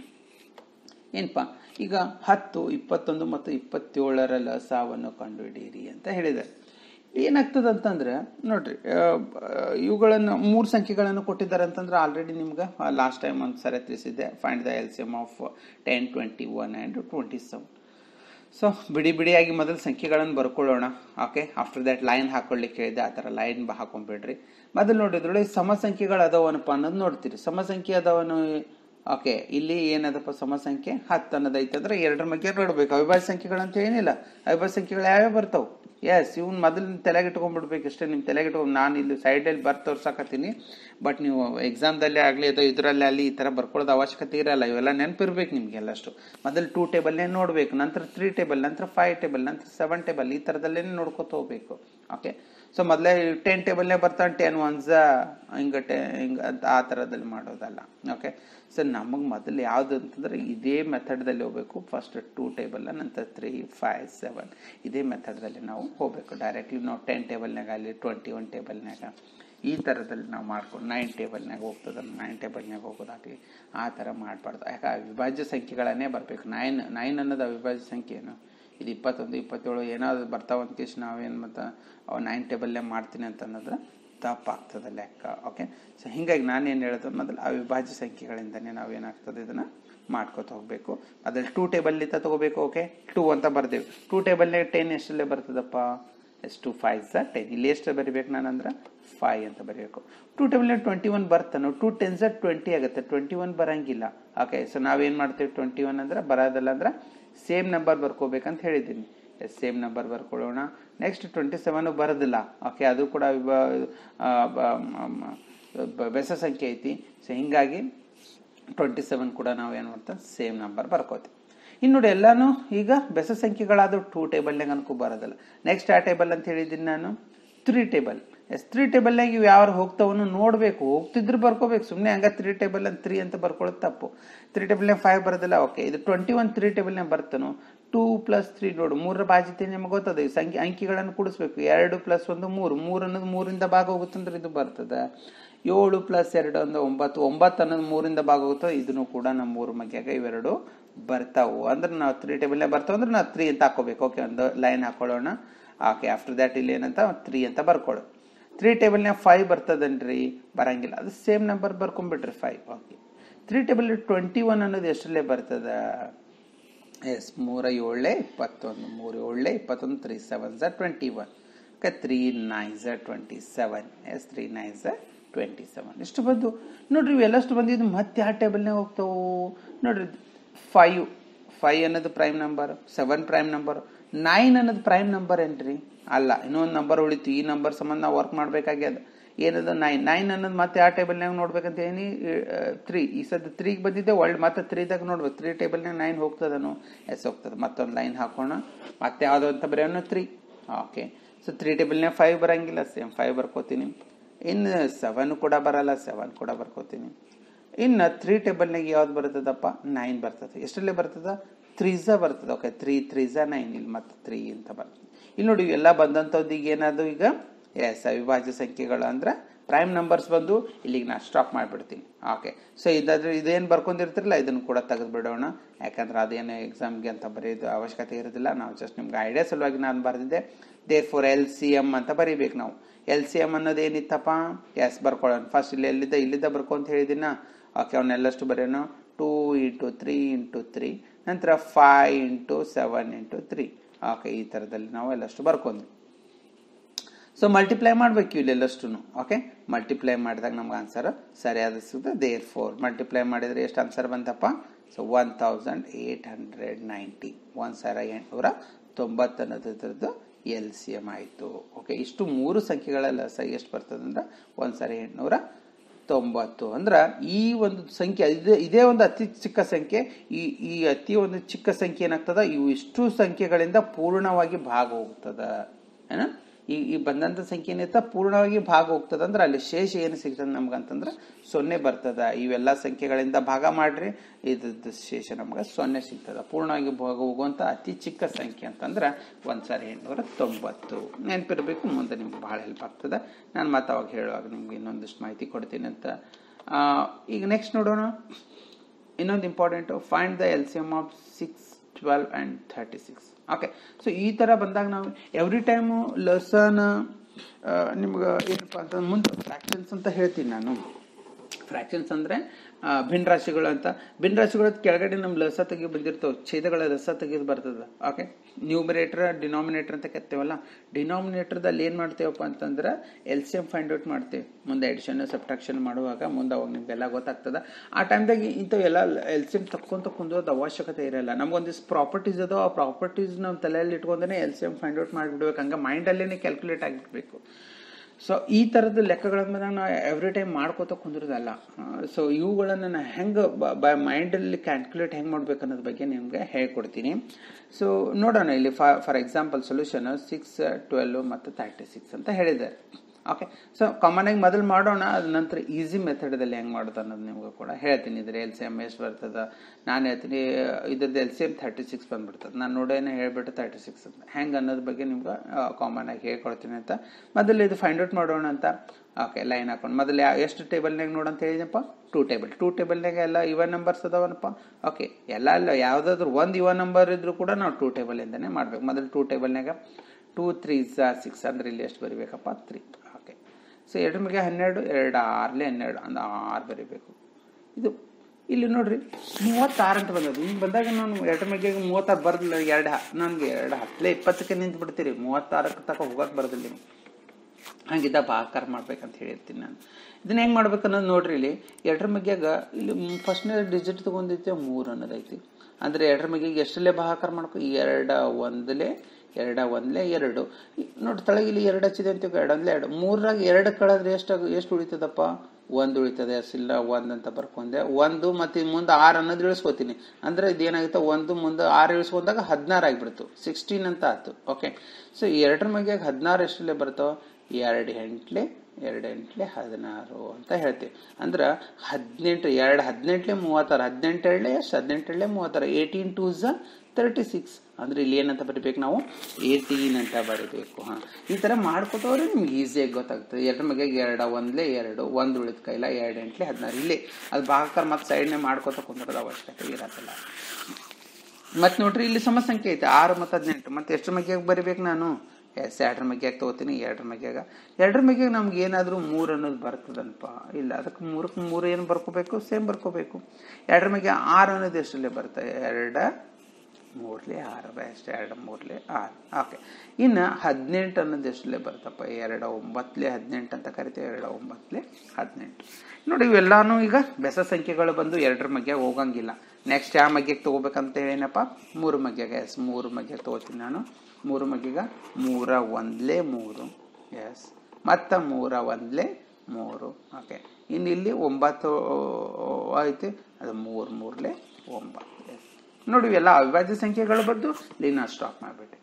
ಏನಪ್ಪ ಈಗ ಹತ್ತು ಇಪ್ಪತ್ತೊಂದು ಮತ್ತು ಇಪ್ಪತ್ತೇಳರ ಲಸಾವನ್ನು ಕಂಡುಹಿಡಿಯಿರಿ ಅಂತ ಹೇಳಿದ್ದಾರೆ ಏನಾಗ್ತದೆ ಅಂತಂದ್ರೆ ನೋಡ್ರಿ ಇವುಗಳನ್ನು ಮೂರು ಸಂಖ್ಯೆಗಳನ್ನು ಕೊಟ್ಟಿದ್ದಾರೆ ಅಂತಂದ್ರೆ ಆಲ್ರೆಡಿ ನಿಮ್ಗೆ ಲಾಸ್ಟ್ ಟೈಮ್ ಒಂದು ಸರಿ ತಿಳಿಸಿದ್ದೆ find the L C M of ten twenty one and twenty seven so ಬಿಡಿ ಬಿಡಿಯಾಗಿ ಮೊದಲು ಸಂಖ್ಯೆಗಳನ್ನು ಬರ್ಕೊಳ್ಳೋಣ ಓಕೆ ಆಫ್ಟರ್ ದಟ್ ಲೈನ್ ಹಾಕೊಳ್ಳಿಕ್ಕೆ ಹೇಳಿದೆ ಆ ಥರ ಲೈನ್ ಹಾಕೊಂಡ್ಬಿಡ್ರಿ ಮೊದಲು ನೋಡಿದ್ರೊಳಗೆ ಸಮ ಸಂಖ್ಯೆಗಳು ಅದಾವನಪ್ಪ ಅನ್ನೋದು ನೋಡ್ತೀರಿ ಸಮ ಸಂಖ್ಯೆ ಅದಾವನು ಓಕೆ ಇಲ್ಲಿ ಏನದಪ್ಪ ಸಮ ಸಂಖ್ಯೆ ಹತ್ತು ಅನ್ನೋದೈತೆ ಅಂದ್ರೆ ಎರಡರ ಬಗ್ಗೆ ನೋಡ್ಬೇಕು ಅವಿಭಾಜ್ಯ ಸಂಖ್ಯೆಗಳಂತ ಏನಿಲ್ಲ ಅವಿಭಾಜ್ಯ ಸಂಖ್ಯೆಗಳು ಯಾವ್ಯಾವ ಬರ್ತಾವೆ ಎಸ್ ಇವ್ನು ಮೊದಲು ತಲೆಗೆ ಇಟ್ಕೊಂಡ್ಬಿಡ್ಬೇಕು ಅಷ್ಟೇ ನಿಮ್ಮ ತಲೆಗೆ ಇಟ್ಕೊಂಡು ನಾನು ಇಲ್ಲಿ ಸೈಡಲ್ಲಿ ಬರ್ ತೋರ್ಸಕತ್ತೀನಿ ಬಟ್ ನೀವು ಎಕ್ಸಾಮ್ದಲ್ಲಿ ಆಗಲಿ ಅಥವಾ ಇದರಲ್ಲಿ ಅಲ್ಲಿ ಈ ಥರ ಬರ್ಕೊಳ್ಳೋದು ಅವಶ್ಯಕತೆ ಇರಲ್ಲ ಇವೆಲ್ಲ ನೆನಪಿರ್ಬೇಕು ನಿಮ್ಗೆ ಎಲ್ಲಷ್ಟು ಮೊದಲು ಟೂ ಟೇಬಲ್ನೇ ನೋಡಬೇಕು ನಂತರ ತ್ರೀ ಟೇಬಲ್ ನಂತರ ಫೈವ್ ಟೇಬಲ್ ನಂತರ ಸೆವೆನ್ ಟೇಬಲ್ ಈ ಥರದಲ್ಲೇ ನೋಡ್ಕೊತ ಹೋಗ್ಬೇಕು ಓಕೆ ಸೊ ಮೊದಲೇ ಟೆನ್ ಟೇಬಲ್ನೇ ಬರ್ತಾನೆ ಟೆನ್ ಒನ್ಸ ಹಿಂಗೆ ಟೆ ಹಿಂಗೆ ಅಂತ ಆ ಥರದಲ್ಲಿ ಮಾಡೋದಲ್ಲ ಓಕೆ ಸೊ ನಮಗೆ ಮೊದಲು ಯಾವುದು ಅಂತಂದ್ರೆ ಇದೇ ಮೆಥಡ್ದಲ್ಲಿ ಹೋಗ್ಬೇಕು ಫಸ್ಟ್ ಟೂ ಟೇಬಲ್ ನಂತರ ತ್ರೀ ಫೈವ್ ಸೆವೆನ್ ಇದೇ ಮೆಥಡ್ದಲ್ಲಿ ನಾವು ಹೋಗ್ಬೇಕು ಡೈರೆಕ್ಟ್ಲಿ ನಾವು ಟೆನ್ ಟೇಬಲ್ನಾಗ ಅಲ್ಲಿ ಟ್ವೆಂಟಿ ಒನ್ ಟೇಬಲ್ನಾಗ ಈ ಥರದಲ್ಲಿ ನಾವು ಮಾಡ್ಕೊಂಡು ನೈನ್ ಟೇಬಲ್ನಾಗ ಹೋಗ್ತದಲ್ಲ ನೈನ್ ಟೇಬಲ್ನಾಗ ಹೋಗೋದಾಗಲಿ ಆ ಥರ ಮಾಡಬಾರ್ದು ಯಾಕೆ ಅವಿಭಾಜ್ಯ ಸಂಖ್ಯೆಗಳನ್ನೇ ಬರಬೇಕು ನೈನ್ ನೈನ್ ಅನ್ನೋದು ಅವಿಭಾಜ್ಯ ಸಂಖ್ಯೆ ಏನು ಇದು ಇಪ್ಪತ್ತೊಂದು ಇಪ್ಪತ್ತೇಳು ಏನಾದ್ರು ಬರ್ತಾವಂತ ಕೇಸ್ ನಾವೇನು ಮತ್ತು ಅವು ನೈನ್ ಟೇಬಲ್ಲೇ ಮಾಡ್ತೀನಿ ಅಂತ ಅನ್ನೋದ್ರೆ ತಪ್ಪಾಗ್ತದೆ ಲೆಕ್ಕ ಓಕೆ ಸೊ ಹಿಂಗಾಗಿ ನಾನೇನು ಹೇಳೋದು ಮೊದಲು ಅವಿಭಾಜ್ಯ ಸಂಖ್ಯೆಗಳಿಂದನೇ ನಾವೇನಾಗ್ತದೆ ಇದನ್ನು ಮಾಡ್ಕೊತ ಹೋಗಬೇಕು ಅದ್ರಲ್ಲಿ ಟೂ ಟೇಬಲ್ಲಿಂದ ತಗೋಬೇಕು ಓಕೆ ಟೂ ಅಂತ ಬರ್ದೇವು ಟೂ ಟೇಬಲ್ನಾಗ ಟೆನ್ ಎಷ್ಟಲ್ಲೇ ಬರ್ತದಪ್ಪ ಎಷ್ಟು ಟು ಫೈವ್ ಸ ಟೆನ್ ಇಲ್ಲಿ ಎಷ್ಟು ಬರಿಬೇಕು ನಾನಂದ್ರೆ ಫೈವ್ ಅಂತ ಬರೀಬೇಕು ಟೂ ಟೇಬಲ್ನಾಗ ಟ್ವೆಂಟಿ ಒನ್ ಬರ್ತಾನೋ ಟೂ ಟೆನ್ ಸ ಟ್ವೆಂಟಿ ಆಗುತ್ತೆ ಟ್ವೆಂಟಿ ಒನ್ ಬರಂಗಿಲ್ಲ ಓಕೆ ಸೊ ನಾವೇನು ಮಾಡ್ತೀವಿ ಟ್ವೆಂಟಿ ಒನ್ ಅಂದ್ರೆ ಬರೋದಲ್ಲ ಅಂದ್ರೆ ಸೇಮ್ ನಂಬರ್ ಬರ್ಕೋಬೇಕಂತ ಹೇಳಿದ್ದೀನಿ ಸೇಮ್ ನಂಬರ್ ಬರ್ಕೊಳ್ಳೋಣ ನೆಕ್ಸ್ಟ್ ಟ್ವೆಂಟಿ ಸೆವೆನ್ ಬರೋದಿಲ್ಲ ಓಕೆ ಅದು ಕೂಡ ಬೆಸ ಸಂಖ್ಯೆ ಐತಿ ಸೊ ಹಿಂಗಾಗಿ ಟ್ವೆಂಟಿ ಸೆವೆನ್ ಕೂಡ ನಾವು ಏನು ಮಾಡ್ತಾ ಸೇಮ್ ನಂಬರ್ ಬರ್ಕೋತೀವಿ ಇನ್ನು ನೋಡಿ ಎಲ್ಲಾನು ಈಗ ಬೆಸ ಸಂಖ್ಯೆಗಳಾದವು ಟೂ ಟೇಬಲ್ನಾಗ ಅನ್ಕೋ ಬರೋದಿಲ್ಲ ನೆಕ್ಸ್ಟ್ ಆ ಟೇಬಲ್ ಅಂತ ಹೇಳಿದ್ದೀನಿ ನಾನು ತ್ರೀ ಟೇಬಲ್ ಎಸ್ ತ್ರೀ ಟೇಬಲ್ನಾಗ ಇವು ಯಾರು ಹೋಗ್ತಾವನು ನೋಡಬೇಕು ಹೋಗ್ತಿದ್ರು ಬರ್ಕೋಬೇಕು ಸುಮ್ಮನೆ ಹಂಗ ತ್ರೀ ಟೇಬಲ್ ಅಂತ ತ್ರೀ ಅಂತ ಬರ್ಕೊಳ್ಳೋದು ತಪ್ಪು ತ್ರೀ ಟೇಬಲ್ನಾಗ ಫೈವ್ ಬರೋದಿಲ್ಲ ಓಕೆ ಇದು ಟ್ವೆಂಟಿ ಒನ್ ತ್ರೀ ಟೇಬಲ್ನಾಗ ಬರ್ತಾನು ಟೂ ಪ್ಲಸ್ ತ್ರೀ ನೋಡು ಮೂರರ ಬಾಧ್ಯತೆ ನಿಮಗೆ ಗೊತ್ತದೆ ಈ ಸಂಖ್ಯೆ ಅಂಕಿಗಳನ್ನು ಕೂಡಿಸ್ಬೇಕು ಎರಡು ಪ್ಲಸ್ ಒಂದು ಮೂರು ಮೂರು ಅನ್ನೋದು ಮೂರಿಂದ ಭಾಗ ಹೋಗುತ್ತಂದ್ರೆ ಇದು ಬರ್ತದೆ ಏಳು ಪ್ಲಸ್ ಎರಡು ಅಂದ್ರೆ ಒಂಬತ್ತು ಒಂಬತ್ತು ಅನ್ನೋದು ಮೂರಿಂದ ಭಾಗ ಹೋಗುತ್ತೆ ಇದನ್ನು ಕೂಡ ನಮ್ಮ ಮೂರು ಮಗ್ಯಾಗ ಇವೆರಡು ಬರ್ತಾವು ಅಂದ್ರೆ ನಾವು ತ್ರೀ ಟೇಬಲ್ನಾಗ ಬರ್ತಾವ ಅಂದ್ರೆ ನಾವು ತ್ರೀ ಅಂತ ಹಾಕೋಬೇಕು ಓಕೆ ಒಂದು ಲೈನ್ ಹಾಕೊಳ್ಳೋಣ ಓಕೆ ಆಫ್ಟರ್ ದ್ಯಾಟ್ ಇಲ್ಲಿ ಏನಂತ ತ್ರೀ ಅಂತ ಬರ್ಕೊಳ್ಳು ತ್ರೀ ಟೇಬಲ್ನಾಗ ಫೈವ್ ಬರ್ತದನ್ರಿ ಬರಂಗಿಲ್ಲ ಅದು ಸೇಮ್ ನಂಬರ್ ಬರ್ಕೊಂಡ್ಬಿಟ್ರಿ five okay three table twenty one ಅನ್ನೋದು ಎಷ್ಟರಲ್ಲೇ ಬರ್ತದ ಎಸ್ ಮೂರ ಏಳೇ ಇಪ್ಪತ್ತೊಂದು ಮೂರು ಏಳೇ ಇಪ್ಪತ್ತೊಂದು ತ್ರೀ ಸೆವೆನ್ ಝ twenty one okay three nine ಝ twenty seven yes three nine ಝ ಟ್ವೆಂಟಿ ಸೆವೆನ್ ಇಷ್ಟು ಬಂದು ನೋಡ್ರಿ ಇವೆಲ್ಲಷ್ಟು ಬಂದಿದ್ದು ಮತ್ತೆ ಯಾವ ಟೇಬಲ್ನಾಗ ಹೋಗ್ತಾವು ನೋಡ್ರಿ ಫೈವ್ ಫೈವ್ ಅನ್ನೋದು prime number seven prime number nine ಅನ್ನೋದು ಪ್ರೈಮ್ ನಂಬರ್ ಏನ್ರಿ ಅಲ್ಲ ಇನ್ನೊಂದು ನಂಬರ್ ಉಳಿತು ಈ ನಂಬರ್ ಸಂಬಂಧ ನಾವು ವರ್ಕ್ ಮಾಡ್ಬೇಕಾಗ್ಯದ ಏನದು ನೈನ್ ನೈನ್ ಅನ್ನೋದು ಮತ್ತೆ ಆ ಟೇಬಲ್ನಾಗ ನೋಡ್ಬೇಕಂತ ಏನಿ ತ್ರೀ ಈ ಸದ ತ್ರೀಗೆ ಬಂದಿದ್ದೆ ಒಳ್ಳೆ ಮತ್ತೆ ತ್ರೀದಾಗ ನೋಡ್ಬೇಕು ತ್ರೀ ಟೇಬಲ್ನಾಗ ನೈನ್ ಹೋಗ್ತದನು ಎಸ್ ಹೋಗ್ತದೆ ಮತ್ತೊಂದು ಲೈನ್ ಹಾಕೋಣ ಮತ್ತೆ ಯಾವುದು ಅಂತ ಬರೆಯೋಣ ತ್ರೀ ಓಕೆ ಸೊ ತ್ರೀ ಟೇಬಲ್ನಾಗ ಫೈವ್ ಬರಂಗಿಲ್ಲ ಸೇಮ್ ಫೈವ್ ಬರ್ಕೋತೀನಿ ಇನ್ನು ಸೆವೆನ್ ಕೂಡ ಬರಲ್ಲ ಸೆವೆನ್ ಕೂಡ ಬರ್ಕೋತೀನಿ ಇನ್ನು ತ್ರೀ ಟೇಬಲ್ನಾಗ ಯಾವ್ದು ಬರ್ತದಪ್ಪ ನೈನ್ ಬರ್ತದೆ ಎಷ್ಟರಲ್ಲೇ ಬರ್ತದ ತ್ರೀಝ ಬರ್ತದೆ ಓಕೆ ತ್ರೀ ತ್ರೀಝ ನೈನ್ ಇಲ್ಲಿ ಮತ್ತೆ ತ್ರೀ ಅಂತ ಬರ್ತದೆ ಇಲ್ಲಿ ನೋಡಿ ಇವೆಲ್ಲ ಬಂದಂಥದ್ದು ಈಗ ಏನದು ಈಗ ಎಸ್ ಅವಿಭಾಜ್ಯ ಸಂಖ್ಯೆಗಳು ಅಂದ್ರೆ ಪ್ರೈಮ್ ನಂಬರ್ಸ್ ಬಂದು ಇಲ್ಲಿಗೆ ನಾನು ಸ್ಟಾಪ್ ಮಾಡಿಬಿಡ್ತೀನಿ ಓಕೆ ಸೊ ಇದಾದ್ರೆ ಇದೇನು ಬರ್ಕೊಂಡಿರ್ತಿರಲ್ಲ ಇದನ್ನು ಕೂಡ ತೆಗೆದು ಬಿಡೋಣ ಯಾಕಂದ್ರೆ ಅದೇನು ಎಕ್ಸಾಮ್ಗೆ ಅಂತ ಬರೆಯೋದು ಅವಶ್ಯಕತೆ ಇರೋದಿಲ್ಲ ನಾವು ಜಸ್ಟ್ ನಿಮ್ಗೆ ಐಡಿಯಾ ಸಲುವಾಗಿ ನಾನು ಬರೆದಿದ್ದೆ therefore L C M ಅಂತ ಬರೀಬೇಕು ನಾವು ಎಲ್ ಸಿ ಎಮ್ ಅನ್ನೋದು ಏನಿತ್ತಪ್ಪ ಎಸ್ ಬರ್ಕೊಳ್ಳೋಣ ಫಸ್ಟ್ ಇಲ್ಲಿ ಎಲ್ಲಿದ್ದ ಇಲ್ಲಿದ್ದ ಬರ್ಕೊಂತ ಹೇಳಿದಿನ ಓಕೆ ಅವನ್ನೆಲ್ಲಷ್ಟು ಬರೆಯೋಣ two into three into three ನಂತರ five into seven into three okay ಈ ಥರದಲ್ಲಿ ನಾವು ಎಲ್ಲಷ್ಟು ಬರ್ಕೊಂಡ್ವಿ ಸೊ ಮಲ್ಟಿಪ್ಲೈ ಮಾಡಬೇಕು ಇಲ್ಲೆಲ್ಲಷ್ಟು ಓಕೆ ಮಲ್ಟಿಪ್ಲೈ ಮಾಡಿದಾಗ ನಮ್ಗೆ ಆನ್ಸರ್ ಸರಿಯಾದ ಸಿಗುತ್ತೆ ದೇರ್ ಫೋರ್ ಮಲ್ಟಿಪ್ಲೈ ಮಾಡಿದರೆ ಎಷ್ಟು ಆನ್ಸರ್ ಬಂತಪ್ಪ so one thousand eight hundred ninety ಒಂದು ಸಾವಿರ ಎಂಟುನೂರ ತೊಂಬತ್ತು ಅನ್ನೋದ್ರದ್ದು ಎಲ್ ಸಿ ಎಮ್ ಆಯಿತು ಓಕೆ ಇಷ್ಟು ಮೂರು ಸಂಖ್ಯೆಗಳೆಲ್ಲ ಸ ಎಷ್ಟು ಬರ್ತದೆ ಅಂದ್ರೆ ಒಂದು ಸಾವಿರ ಎಂಟುನೂರ ತೊಂಬತ್ತು ಅಂದ್ರೆ ಈ ಒಂದು ಸಂಖ್ಯೆ ಇದೇ ಇದೇ ಒಂದು ಅತಿ ಚಿಕ್ಕ ಸಂಖ್ಯೆ ಈ ಈ ಅತಿ ಒಂದು ಚಿಕ್ಕ ಸಂಖ್ಯೆ ಏನಾಗ್ತದ ಇವು ಇಷ್ಟು ಸಂಖ್ಯೆಗಳಿಂದ ಪೂರ್ಣವಾಗಿ ಭಾಗ ಹೋಗ್ತದ ಏನ ಈ ಈ ಬಂದಂಥ ಸಂಖ್ಯೆ ಏನಿರ್ತ ಪೂರ್ಣವಾಗಿ ಭಾಗ ಹೋಗ್ತದ ಅಂದ್ರೆ ಅಲ್ಲಿ ಶೇಷ ಏನು ಸಿಗ್ತದೆ ನಮ್ಗಂತಂದ್ರೆ ಸೊನ್ನೆ ಬರ್ತದ ಇವೆಲ್ಲ ಸಂಖ್ಯೆಗಳಿಂದ ಭಾಗ ಮಾಡ್ರಿ ಇದ್ರದ್ದು ಶೇಷ ನಮ್ಗೆ ಸೊನ್ನೆ ಸಿಗ್ತದ ಪೂರ್ಣವಾಗಿ ಭಾಗ ಹೋಗುವಂಥ ಅತಿ ಚಿಕ್ಕ ಸಂಖ್ಯೆ ಅಂತಂದ್ರೆ ಒಂದು ಸಾವಿರ ಎಂಟುನೂರ ತೊಂಬತ್ತು ನೆನಪಿರಬೇಕು ಮುಂದೆ ನಿಮ್ಗೆ ಭಾಳ ಹೆಲ್ಪ್ ಆಗ್ತದೆ ನಾನು ಮತ್ತೆ ಅವಾಗ ಹೇಳುವಾಗ ನಿಮ್ಗೆ ಇನ್ನೊಂದಿಷ್ಟು ಮಾಹಿತಿ ಕೊಡ್ತೀನಿ ಅಂತ ಆ, ಈಗ ನೆಕ್ಸ್ಟ್ ನೋಡೋಣ ಇನ್ನೊಂದು important find the L C M of six twelve and thirty six okay so ಈ ಥರ ಬಂದಾಗ ನಾವು ಎವ್ರಿ ಟೈಮು ಲೆಸನ್ ನಿಮ್ಗೆ ಏನಪ್ಪ ಅಂತ ಮುಂದೆ ಫ್ರ್ಯಾಕ್ಷನ್ಸ್ ಅಂತ ಹೇಳ್ತೀನಿ ನಾನು ಫ್ರ್ಯಾಕ್ಷನ್ಸ್ ಅಂದರೆ ಭಿನ್ನರಾಶಿಗಳು ಅಂತ ಭಿನ್ನರಾಶಿಗಳ ಕೆಳಗಡೆ ನಮ್ಮ ಲಸ ತೆಗಿ ಬಂದಿರ್ತಾವೆ ಛೇದಗಳ ರಸ ತೆಗೆದು ಬರ್ತದೆ ಓಕೆ ನ್ಯೂಮಿನೇಟರ್ ಡಿನಾಮಿನೇಟರ್ ಅಂತ ಕರಿತೇವಲ್ಲ ಡಿನಾಮಿನೇಟರ್ದಲ್ಲಿ ಏನು ಮಾಡ್ತೇವಪ್ಪ ಅಂತಂದ್ರೆ L C M find out ಮಾಡ್ತೇವೆ ಮುಂದೆ ಎಡಿಷನ್ ಸಬ್ಟ್ರಾಕ್ಷನ್ ಮಾಡುವಾಗ ಮುಂದೆ ಅವಾಗ ನಿಮ್ಗೆಲ್ಲ ಗೊತ್ತಾಗ್ತದೆ ಆ ಟೈಮ್ದಾಗ ಇಂಥವೆಲ್ಲ ಎಲ್ ಸಿ ಎಮ್ ತಕ್ಕೊಂತ ಕುಂದೋದು ಅವಶ್ಯಕತೆ ಇರಲ್ಲ ನಮ್ಗೊಂದಿಷ್ಟು ಪ್ರಾಪರ್ಟೀಸ್ ಅದಾವ ಆ ಪ್ರಾಪರ್ಟೀಸ್ ನಮ್ಮ ತಲೆಯಲ್ಲಿ ಇಟ್ಕೊಂಡೇ L C M find out ಮಾಡಿಬಿಡ್ಬೇಕು ಹಂಗೆ ಮೈಂಡಲ್ಲೇ ಕ್ಯಾಲ್ಕುಲೇಟ್ ಆಗಿಬಿಡ್ಬೇಕು ಸೊ ಈ ಥರದ ಲೆಕ್ಕಗಳನ್ನ ನಾವು ಎವ್ರಿ ಟೈಮ್ ಮಾಡ್ಕೋತ ಕುಂದಿರೋದಲ್ಲ ಸೊ ಇವುಗಳನ್ನು ನಾನು ಹೆಂಗೆ ಬೈ ಮೈಂಡಲ್ಲಿ ಕ್ಯಾಲ್ಕುಲೇಟ್ ಹೆಂಗೆ ಮಾಡ್ಬೇಕು ಅನ್ನೋದ್ರ ಬಗ್ಗೆ ನಿಮಗೆ ಹೇಳ್ಕೊಡ್ತೀನಿ ಸೊ ನೋಡೋಣ ಇಲ್ಲಿ for example solution six twelve ಮತ್ತು ತರ್ಟಿ ಸಿಕ್ಸ್ ಅಂತ ಹೇಳಿದ್ದಾರೆ ಓಕೆ ಸೊ ಕಾಮನ್ ಆಗಿ ಮೊದಲು ಮಾಡೋಣ ಅದ ನಂತರ ಈಸಿ ಮೆಥಡಲ್ಲಿ ಹೆಂಗೆ ಮಾಡೋದು ಅನ್ನೋದು ನಿಮ್ಗೆ ಕೂಡ ಹೇಳ್ತೀನಿ ಇದ್ರ ಎಲ್ ಸಿ ಎಮ್ ಎಷ್ಟು ಬರ್ತದೆ ನಾನು ಹೇಳ್ತೀನಿ ಇದ್ರದ್ದು L C M thirty six ಬಂದ್ಬಿಡ್ತದೆ ನಾನು ನೋಡೇನೆ ಹೇಳ್ಬಿಟ್ಟು ತರ್ಟಿ ಸಿಕ್ಸ್ ಅಂತ ಹೆಂಗೆ ಅನ್ನೋದ್ರ ಬಗ್ಗೆ ನಿಮ್ಗೆ ಕಾಮನ್ ಆಗಿ ಹೇಳ್ಕೊಡ್ತೀನಿ ಅಂತ ಮೊದಲು ಇದು ಫೈಂಡ್ ಔಟ್ ಮಾಡೋಣ ಅಂತ ಓಕೆ ಲೈನ್ ಹಾಕೊಂಡು ಮೊದಲು ಯಾ ಎಷ್ಟು ಟೇಬಲ್ನಾಗ ನೋಡಂತ ಹೇಳಿದಪ್ಪ ಟೂ ಟೇಬಲ್ ಟೂ ಟೇಬಲ್ನಾಗ ಎಲ್ಲ ಇವನ್ ನಂಬರ್ಸ್ ಅದಾವನಪ್ಪ ಓಕೆ ಎಲ್ಲ ಅಲ್ಲ ಯಾವುದಾದ್ರೂ ಒಂದು ಇವನ್ ನಂಬರ್ ಇದ್ರೂ ಕೂಡ ನಾವು ಟೂ ಟೇಬಲಿಂದನೇ ಮಾಡ್ಬೇಕು ಮೊದಲು ಟೂ ಟೇಬಲ್ನಾಗ ಟೂ ತ್ರೀ ಝಾ ಸಿಕ್ಸ್ ಅಂದ್ರೆ ಇಲ್ಲಿ ಎಷ್ಟು ಬರಿಬೇಕಪ್ಪ ತ್ರೀ ಓಕೆ ಸೊ ಎರಡು ಮಿಗೆ ಹನ್ನೆರಡು ಎರಡು ಆರ್ಲೆ ಹನ್ನೆರಡು ಅಂದ್ರೆ ಆರು ಬರಿಬೇಕು ಇದು ಇಲ್ಲಿ ನೋಡ್ರಿ ಮೂವತ್ತಾರು ಅಂತ ಬಂದದ್ದು ಹಿಂಗೆ ಬಂದಾಗ ನಾನು ಎರಡು ಮಿಗೆ ಮೂವತ್ತಾರು ಬರ್ದಿಲ್ಲ ಎರಡು ನನಗೆ ಎರಡು ಹತ್ತಲೇ ಇಪ್ಪತ್ತಕ್ಕೆ ನಿಂತು ಬಿಡ್ತೀರಿ ಮೂವತ್ತಾರಕ್ಕೆ ತಕ ಹೋಗಕ್ಕೆ ಬರೋದಿಲ್ಲ ನಿಮ್ಗೆ ಹಂಗಿದ್ದ ಭಾಕಾರ ಮಾಡ್ಬೇಕಂತ ಹೇಳಿರ್ತೀನಿ ನಾನು ಇದನ್ನ ಹೆಂಗೆ ಮಾಡ್ಬೇಕು ಅನ್ನೋದು ನೋಡ್ರಿ ಇಲ್ಲಿ ಎರಡರ ಮಗ್ಯಾಗ ಇಲ್ಲಿ ಫಸ್ಟ್ನೇ ಡಿಜಿಟ್ ತೊಗೊಂಡೈತೆ ಮೂರು ಅನ್ನೋದೈತಿ ಅಂದರೆ ಎರಡರ ಮಗ್ಗಿಗೆ ಎಷ್ಟಲ್ಲೇ ಭಾಕಾರ ಮಾಡ್ಕೊ ಎರಡ ಒಂದಲೇ ಎರಡ ಒಂದಲೇ ಎರಡು ನೋಡಿ ತಳಗೆ ಇಲ್ಲಿ ಎರಡು ಹಚ್ಚಿದೆ ಅಂತ ಎರಡು ಒಂದಲೇ ಎರಡು ಮೂರಾಗ ಎರಡು ಕಳೆದ್ರೆ ಎಷ್ಟು ಎಷ್ಟು ಉಳಿತದಪ್ಪ ಒಂದು ಉಳಿತದೆ ಅಸಿಲ್ಲ ಒಂದು ಅಂತ ಬರ್ಕೊಂಡೆ ಒಂದು ಮತ್ತು ಮುಂದೆ ಆರು ಅನ್ನೋದು ಇಳಿಸ್ಕೋತೀನಿ ಅಂದರೆ ಇದೇನಾಗುತ್ತೆ ಒಂದು ಮುಂದೆ ಆರು ಇಳಿಸ್ಕೊಂಡಾಗ ಹದಿನಾರು ಆಗಿಬಿಡ್ತು ಸಿಕ್ಸ್ಟೀನ್ ಅಂತ ಆಯ್ತು ಓಕೆ ಸೊ ಎರಡರ ಮಗ್ಯಾಗ ಹದಿನಾರು ಎಷ್ಟಲ್ಲೇ ಬರ್ತಾವೆ ಎರಡು ಎಂಟ್ಲೆ ಎರಡು ಎಂಟ್ಲೆ ಹದಿನಾರು ಅಂತ ಹೇಳ್ತೀವಿ ಅಂದ್ರೆ ಹದಿನೆಂಟು ಎರಡು ಹದಿನೆಂಟ್ಲೆ ಮೂವತ್ತಾರು ಹದಿನೆಂಟು ಎರಡಲೆ ಎಷ್ಟು ಹದಿನೆಂಟು ಎರಡಲೆ ಮೂವತ್ತಾರು ಏಯ್ಟೀನ್ ಟೂ ಝ ತರ್ಟಿ ಸಿಕ್ಸ್ ಅಂದರೆ ಇಲ್ಲಿ ಏನಂತ ಬರಿಬೇಕು ನಾವು ಏಯ್ಟೀನ್ ಅಂತ ಬರೀಬೇಕು ಹಾಂ ಈ ಥರ ಮಾಡ್ಕೊಟ್ಟವ್ರೆ ನಿಮ್ಗೆ ಈಸಿಯಾಗಿ ಗೊತ್ತಾಗ್ತದೆ ಎರಡು ಮಗೆ ಎರಡು ಒಂದಲೇ ಎರಡು ಒಂದು ಉಳಿದ ಕೈಲ ಎರಡು ಎಂಟ್ಲೆ ಹದಿನಾರು ಇಲ್ಲಿ ಅದು ಭಾಗಕಾರ ಮತ್ತು ಸೈಡ್ನೇ ಮಾಡ್ಕೊತ ಕುಂದಿರೋದು ಅವಶ್ಯಕತೆ ಇರೋದಿಲ್ಲ ಮತ್ತೆ ನೋಡ್ರಿ ಇಲ್ಲಿ ಸಮ ಸಂಖ್ಯೆ ಐತೆ ಆರು ಮತ್ತು ಹದಿನೆಂಟು ಮತ್ತೆ ಎಷ್ಟು ಮಗ್ಗಿಯಾಗ ಬರಿಬೇಕು ನಾನು ಎಸ್ ಎರಡರ ಮಗ್ಗಿಯಾಗ ತಗೋತೀನಿ ಎರಡರ ಮಗ್ಗಿಯಾಗ ಎರಡರ ಮಗ್ಗಿಯಾಗ ನಮ್ಗೆ ಏನಾದರೂ ಮೂರು ಅನ್ನೋದು ಬರ್ತದನಪ್ಪ ಇಲ್ಲ ಅದಕ್ಕೆ ಮೂರಕ್ಕೆ ಮೂರು ಏನು ಬರ್ಕೋಬೇಕು ಸೇಮ್ ಬರ್ಕೋಬೇಕು ಎರಡರ ಮಗ್ಗೆ ಆರು ಅನ್ನೋದು ಎಷ್ಟಲ್ಲೇ ಬರ್ತದೆ ಎರಡ ಮೂರ್ಲೆ ಆರು ಅಷ್ಟೇ ಎರಡು ಮೂರ್ಲೆ ಆರು ಓಕೆ ಇನ್ನು ಹದಿನೆಂಟು ಅನ್ನೋದು ಎಷ್ಟಲ್ಲೇ ಬರ್ತಪ್ಪ ಎರಡು ಒಂಬತ್ತಲೆ ಹದಿನೆಂಟು ಅಂತ ಕರಿತೀವಿ ಎರಡು ಒಂಬತ್ತಲೆ ಹದಿನೆಂಟು ನೋಡಿ ಇವೆಲ್ಲಾನು ಈಗ ಬೆಸ ಸಂಖ್ಯೆಗಳು ಬಂದು ಎರಡರ ಮಗ್ಗೆ ಹೋಗಂಗಿಲ್ಲ ನೆಕ್ಸ್ಟ್ ಯಾವ ಮಗ್ಗೆಗೆ ತಗೋಬೇಕಂತ ಏನಪ್ಪ ಮೂರು ಮಗ್ಗೆಗೆ ಎಸ್ ಮೂರು ಮಗ್ಗೆ ತಗೋತೀನಿ ನಾನು ಮೂರು ಮಗ್ಗೆಗ ಮೂರ ಒಂದ್ಲೆ ಮೂರು ಎಸ್ ಮತ್ತು ಮೂರ ಒಂದ್ಲೆ ಮೂರು ಓಕೆ ಇನ್ನು ಇಲ್ಲಿ ಒಂಬತ್ತು ಐತಿ ಅದು ಮೂರು ಮೂರ್ಲೆ ಒಂಬತ್ತು ಎಸ್ ನೋಡಿ ಇವೆಲ್ಲ ಅವಿಭಾಜ್ಯ ಸಂಖ್ಯೆಗಳು ಬಂದು ಇಲ್ಲಿ ನಾನು ಸ್ಟಾಪ್ ಮಾಡಿಬಿಟ್ಟೆ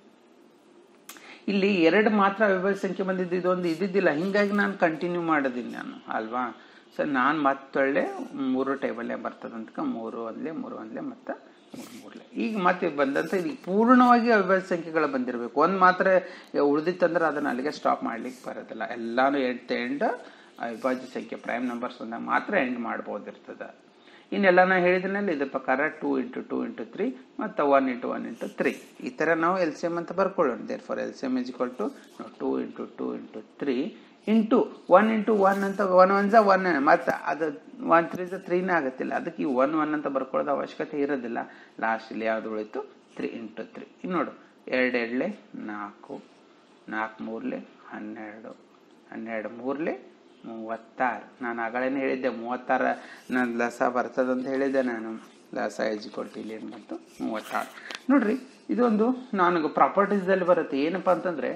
ಇಲ್ಲಿ ಎರಡು ಮಾತ್ರ ಅವಿಭಾಜ್ಯ ಸಂಖ್ಯೆ ಬಂದಿದ್ದು ಇದೊಂದು ಇದ್ದಿದ್ದಿಲ್ಲ ಹಿಂಗಾಗಿ ನಾನು ಕಂಟಿನ್ಯೂ ಮಾಡೋದಿಲ್ಲ ನಾನು ಅಲ್ವಾ ಸೊ ನಾನು ಮತ್ತೊಳ್ಳೆ ಮೂರು ಟೇಬಲ್ನೇ ಬರ್ತದಂತ ಮೂರು ಒಂದ್ಲೆ ಮೂರು ಒಂದ್ಲೆ ಮತ್ತು ಮೂರು ಮೂರ್ಲೆ ಈಗ ಮತ್ತೆ ಬಂದಂತ ಇದು ಪೂರ್ಣವಾಗಿ ಅವಿಭಾಜ್ಯ ಸಂಖ್ಯೆಗಳು ಬಂದಿರಬೇಕು ಒಂದು ಮಾತ್ರ ಉಳಿದಿತ್ತಂದ್ರೆ ಅದನ್ನ ಅಲ್ಲಿಗೆ ಸ್ಟಾಪ್ ಮಾಡ್ಲಿಕ್ಕೆ ಬರೋದಿಲ್ಲ ಎಲ್ಲಾನು ಎಂಡ್ ಎಂಡ್ ಅವಿಭಾಜ್ಯ ಸಂಖ್ಯೆ ಪ್ರೈಮ್ ನಂಬರ್ಸ್ ಅಂದಾಗ ಮಾತ್ರ ಎಂಡ್ ಮಾಡ್ಬೋದಿರ್ತದೆ ಇನ್ನೆಲ್ಲ ನಾ ಹೇಳಿದ್ನಲ್ಲ ಇದ್ರ ಪ್ರಕಾರ two into two into three ಮತ್ತು one into one into three ಈ ಥರ ನಾವು ಎಲ್ ಸಿ ಎಮ್ ಅಂತ ಬರ್ಕೊಳ್ಳೋಣ therefore L C M is equal to two into two into three into one into one ಅಂತ ಒನ್ ಒನ್ ಜ one ಮತ್ತು ಅದು ಒನ್ ತ್ರೀ ಜ ತ್ರೀನೇ ಆಗುತ್ತಿಲ್ಲ ಅದಕ್ಕೆ ಈ ಒನ್ ಒನ್ ಅಂತ ಬರ್ಕೊಳ್ಳೋದು ಅವಶ್ಯಕತೆ ಇರೋದಿಲ್ಲ ಲಾಸ್ಟಲ್ಲಿ ಯಾವುದು ಉಳಿತು ತ್ರೀ ಇಂಟು ತ್ರೀ ಇನ್ನು ನೋಡು ಎರಡು ಎರಡಲೆ ನಾಲ್ಕು ನಾಲ್ಕು ಮೂರಲೆ ಹನ್ನೆರಡು ಹನ್ನೆರಡು ಮೂರಲೆ ಮೂವತ್ತಾರು ನಾನು ಆಗಳೇನೆ ಹೇಳಿದ್ದೆ ಮೂವತ್ತಾರು ನನ್ನ ಲಸ ಬರ್ತದಂತ ಹೇಳಿದ್ದೆ ನಾನು ಲಸ ಎಜಿಕೊಟ್ಟು ಇಲ್ಲಿ ಏನು ಬಂತು ಮೂವತ್ತಾರು ನೋಡ್ರಿ ಇದೊಂದು ನನಗೆ ಪ್ರಾಪರ್ಟೀಸ್ದಲ್ಲಿ ಬರುತ್ತೆ ಏನಪ್ಪಾ ಅಂತಂದ್ರೆ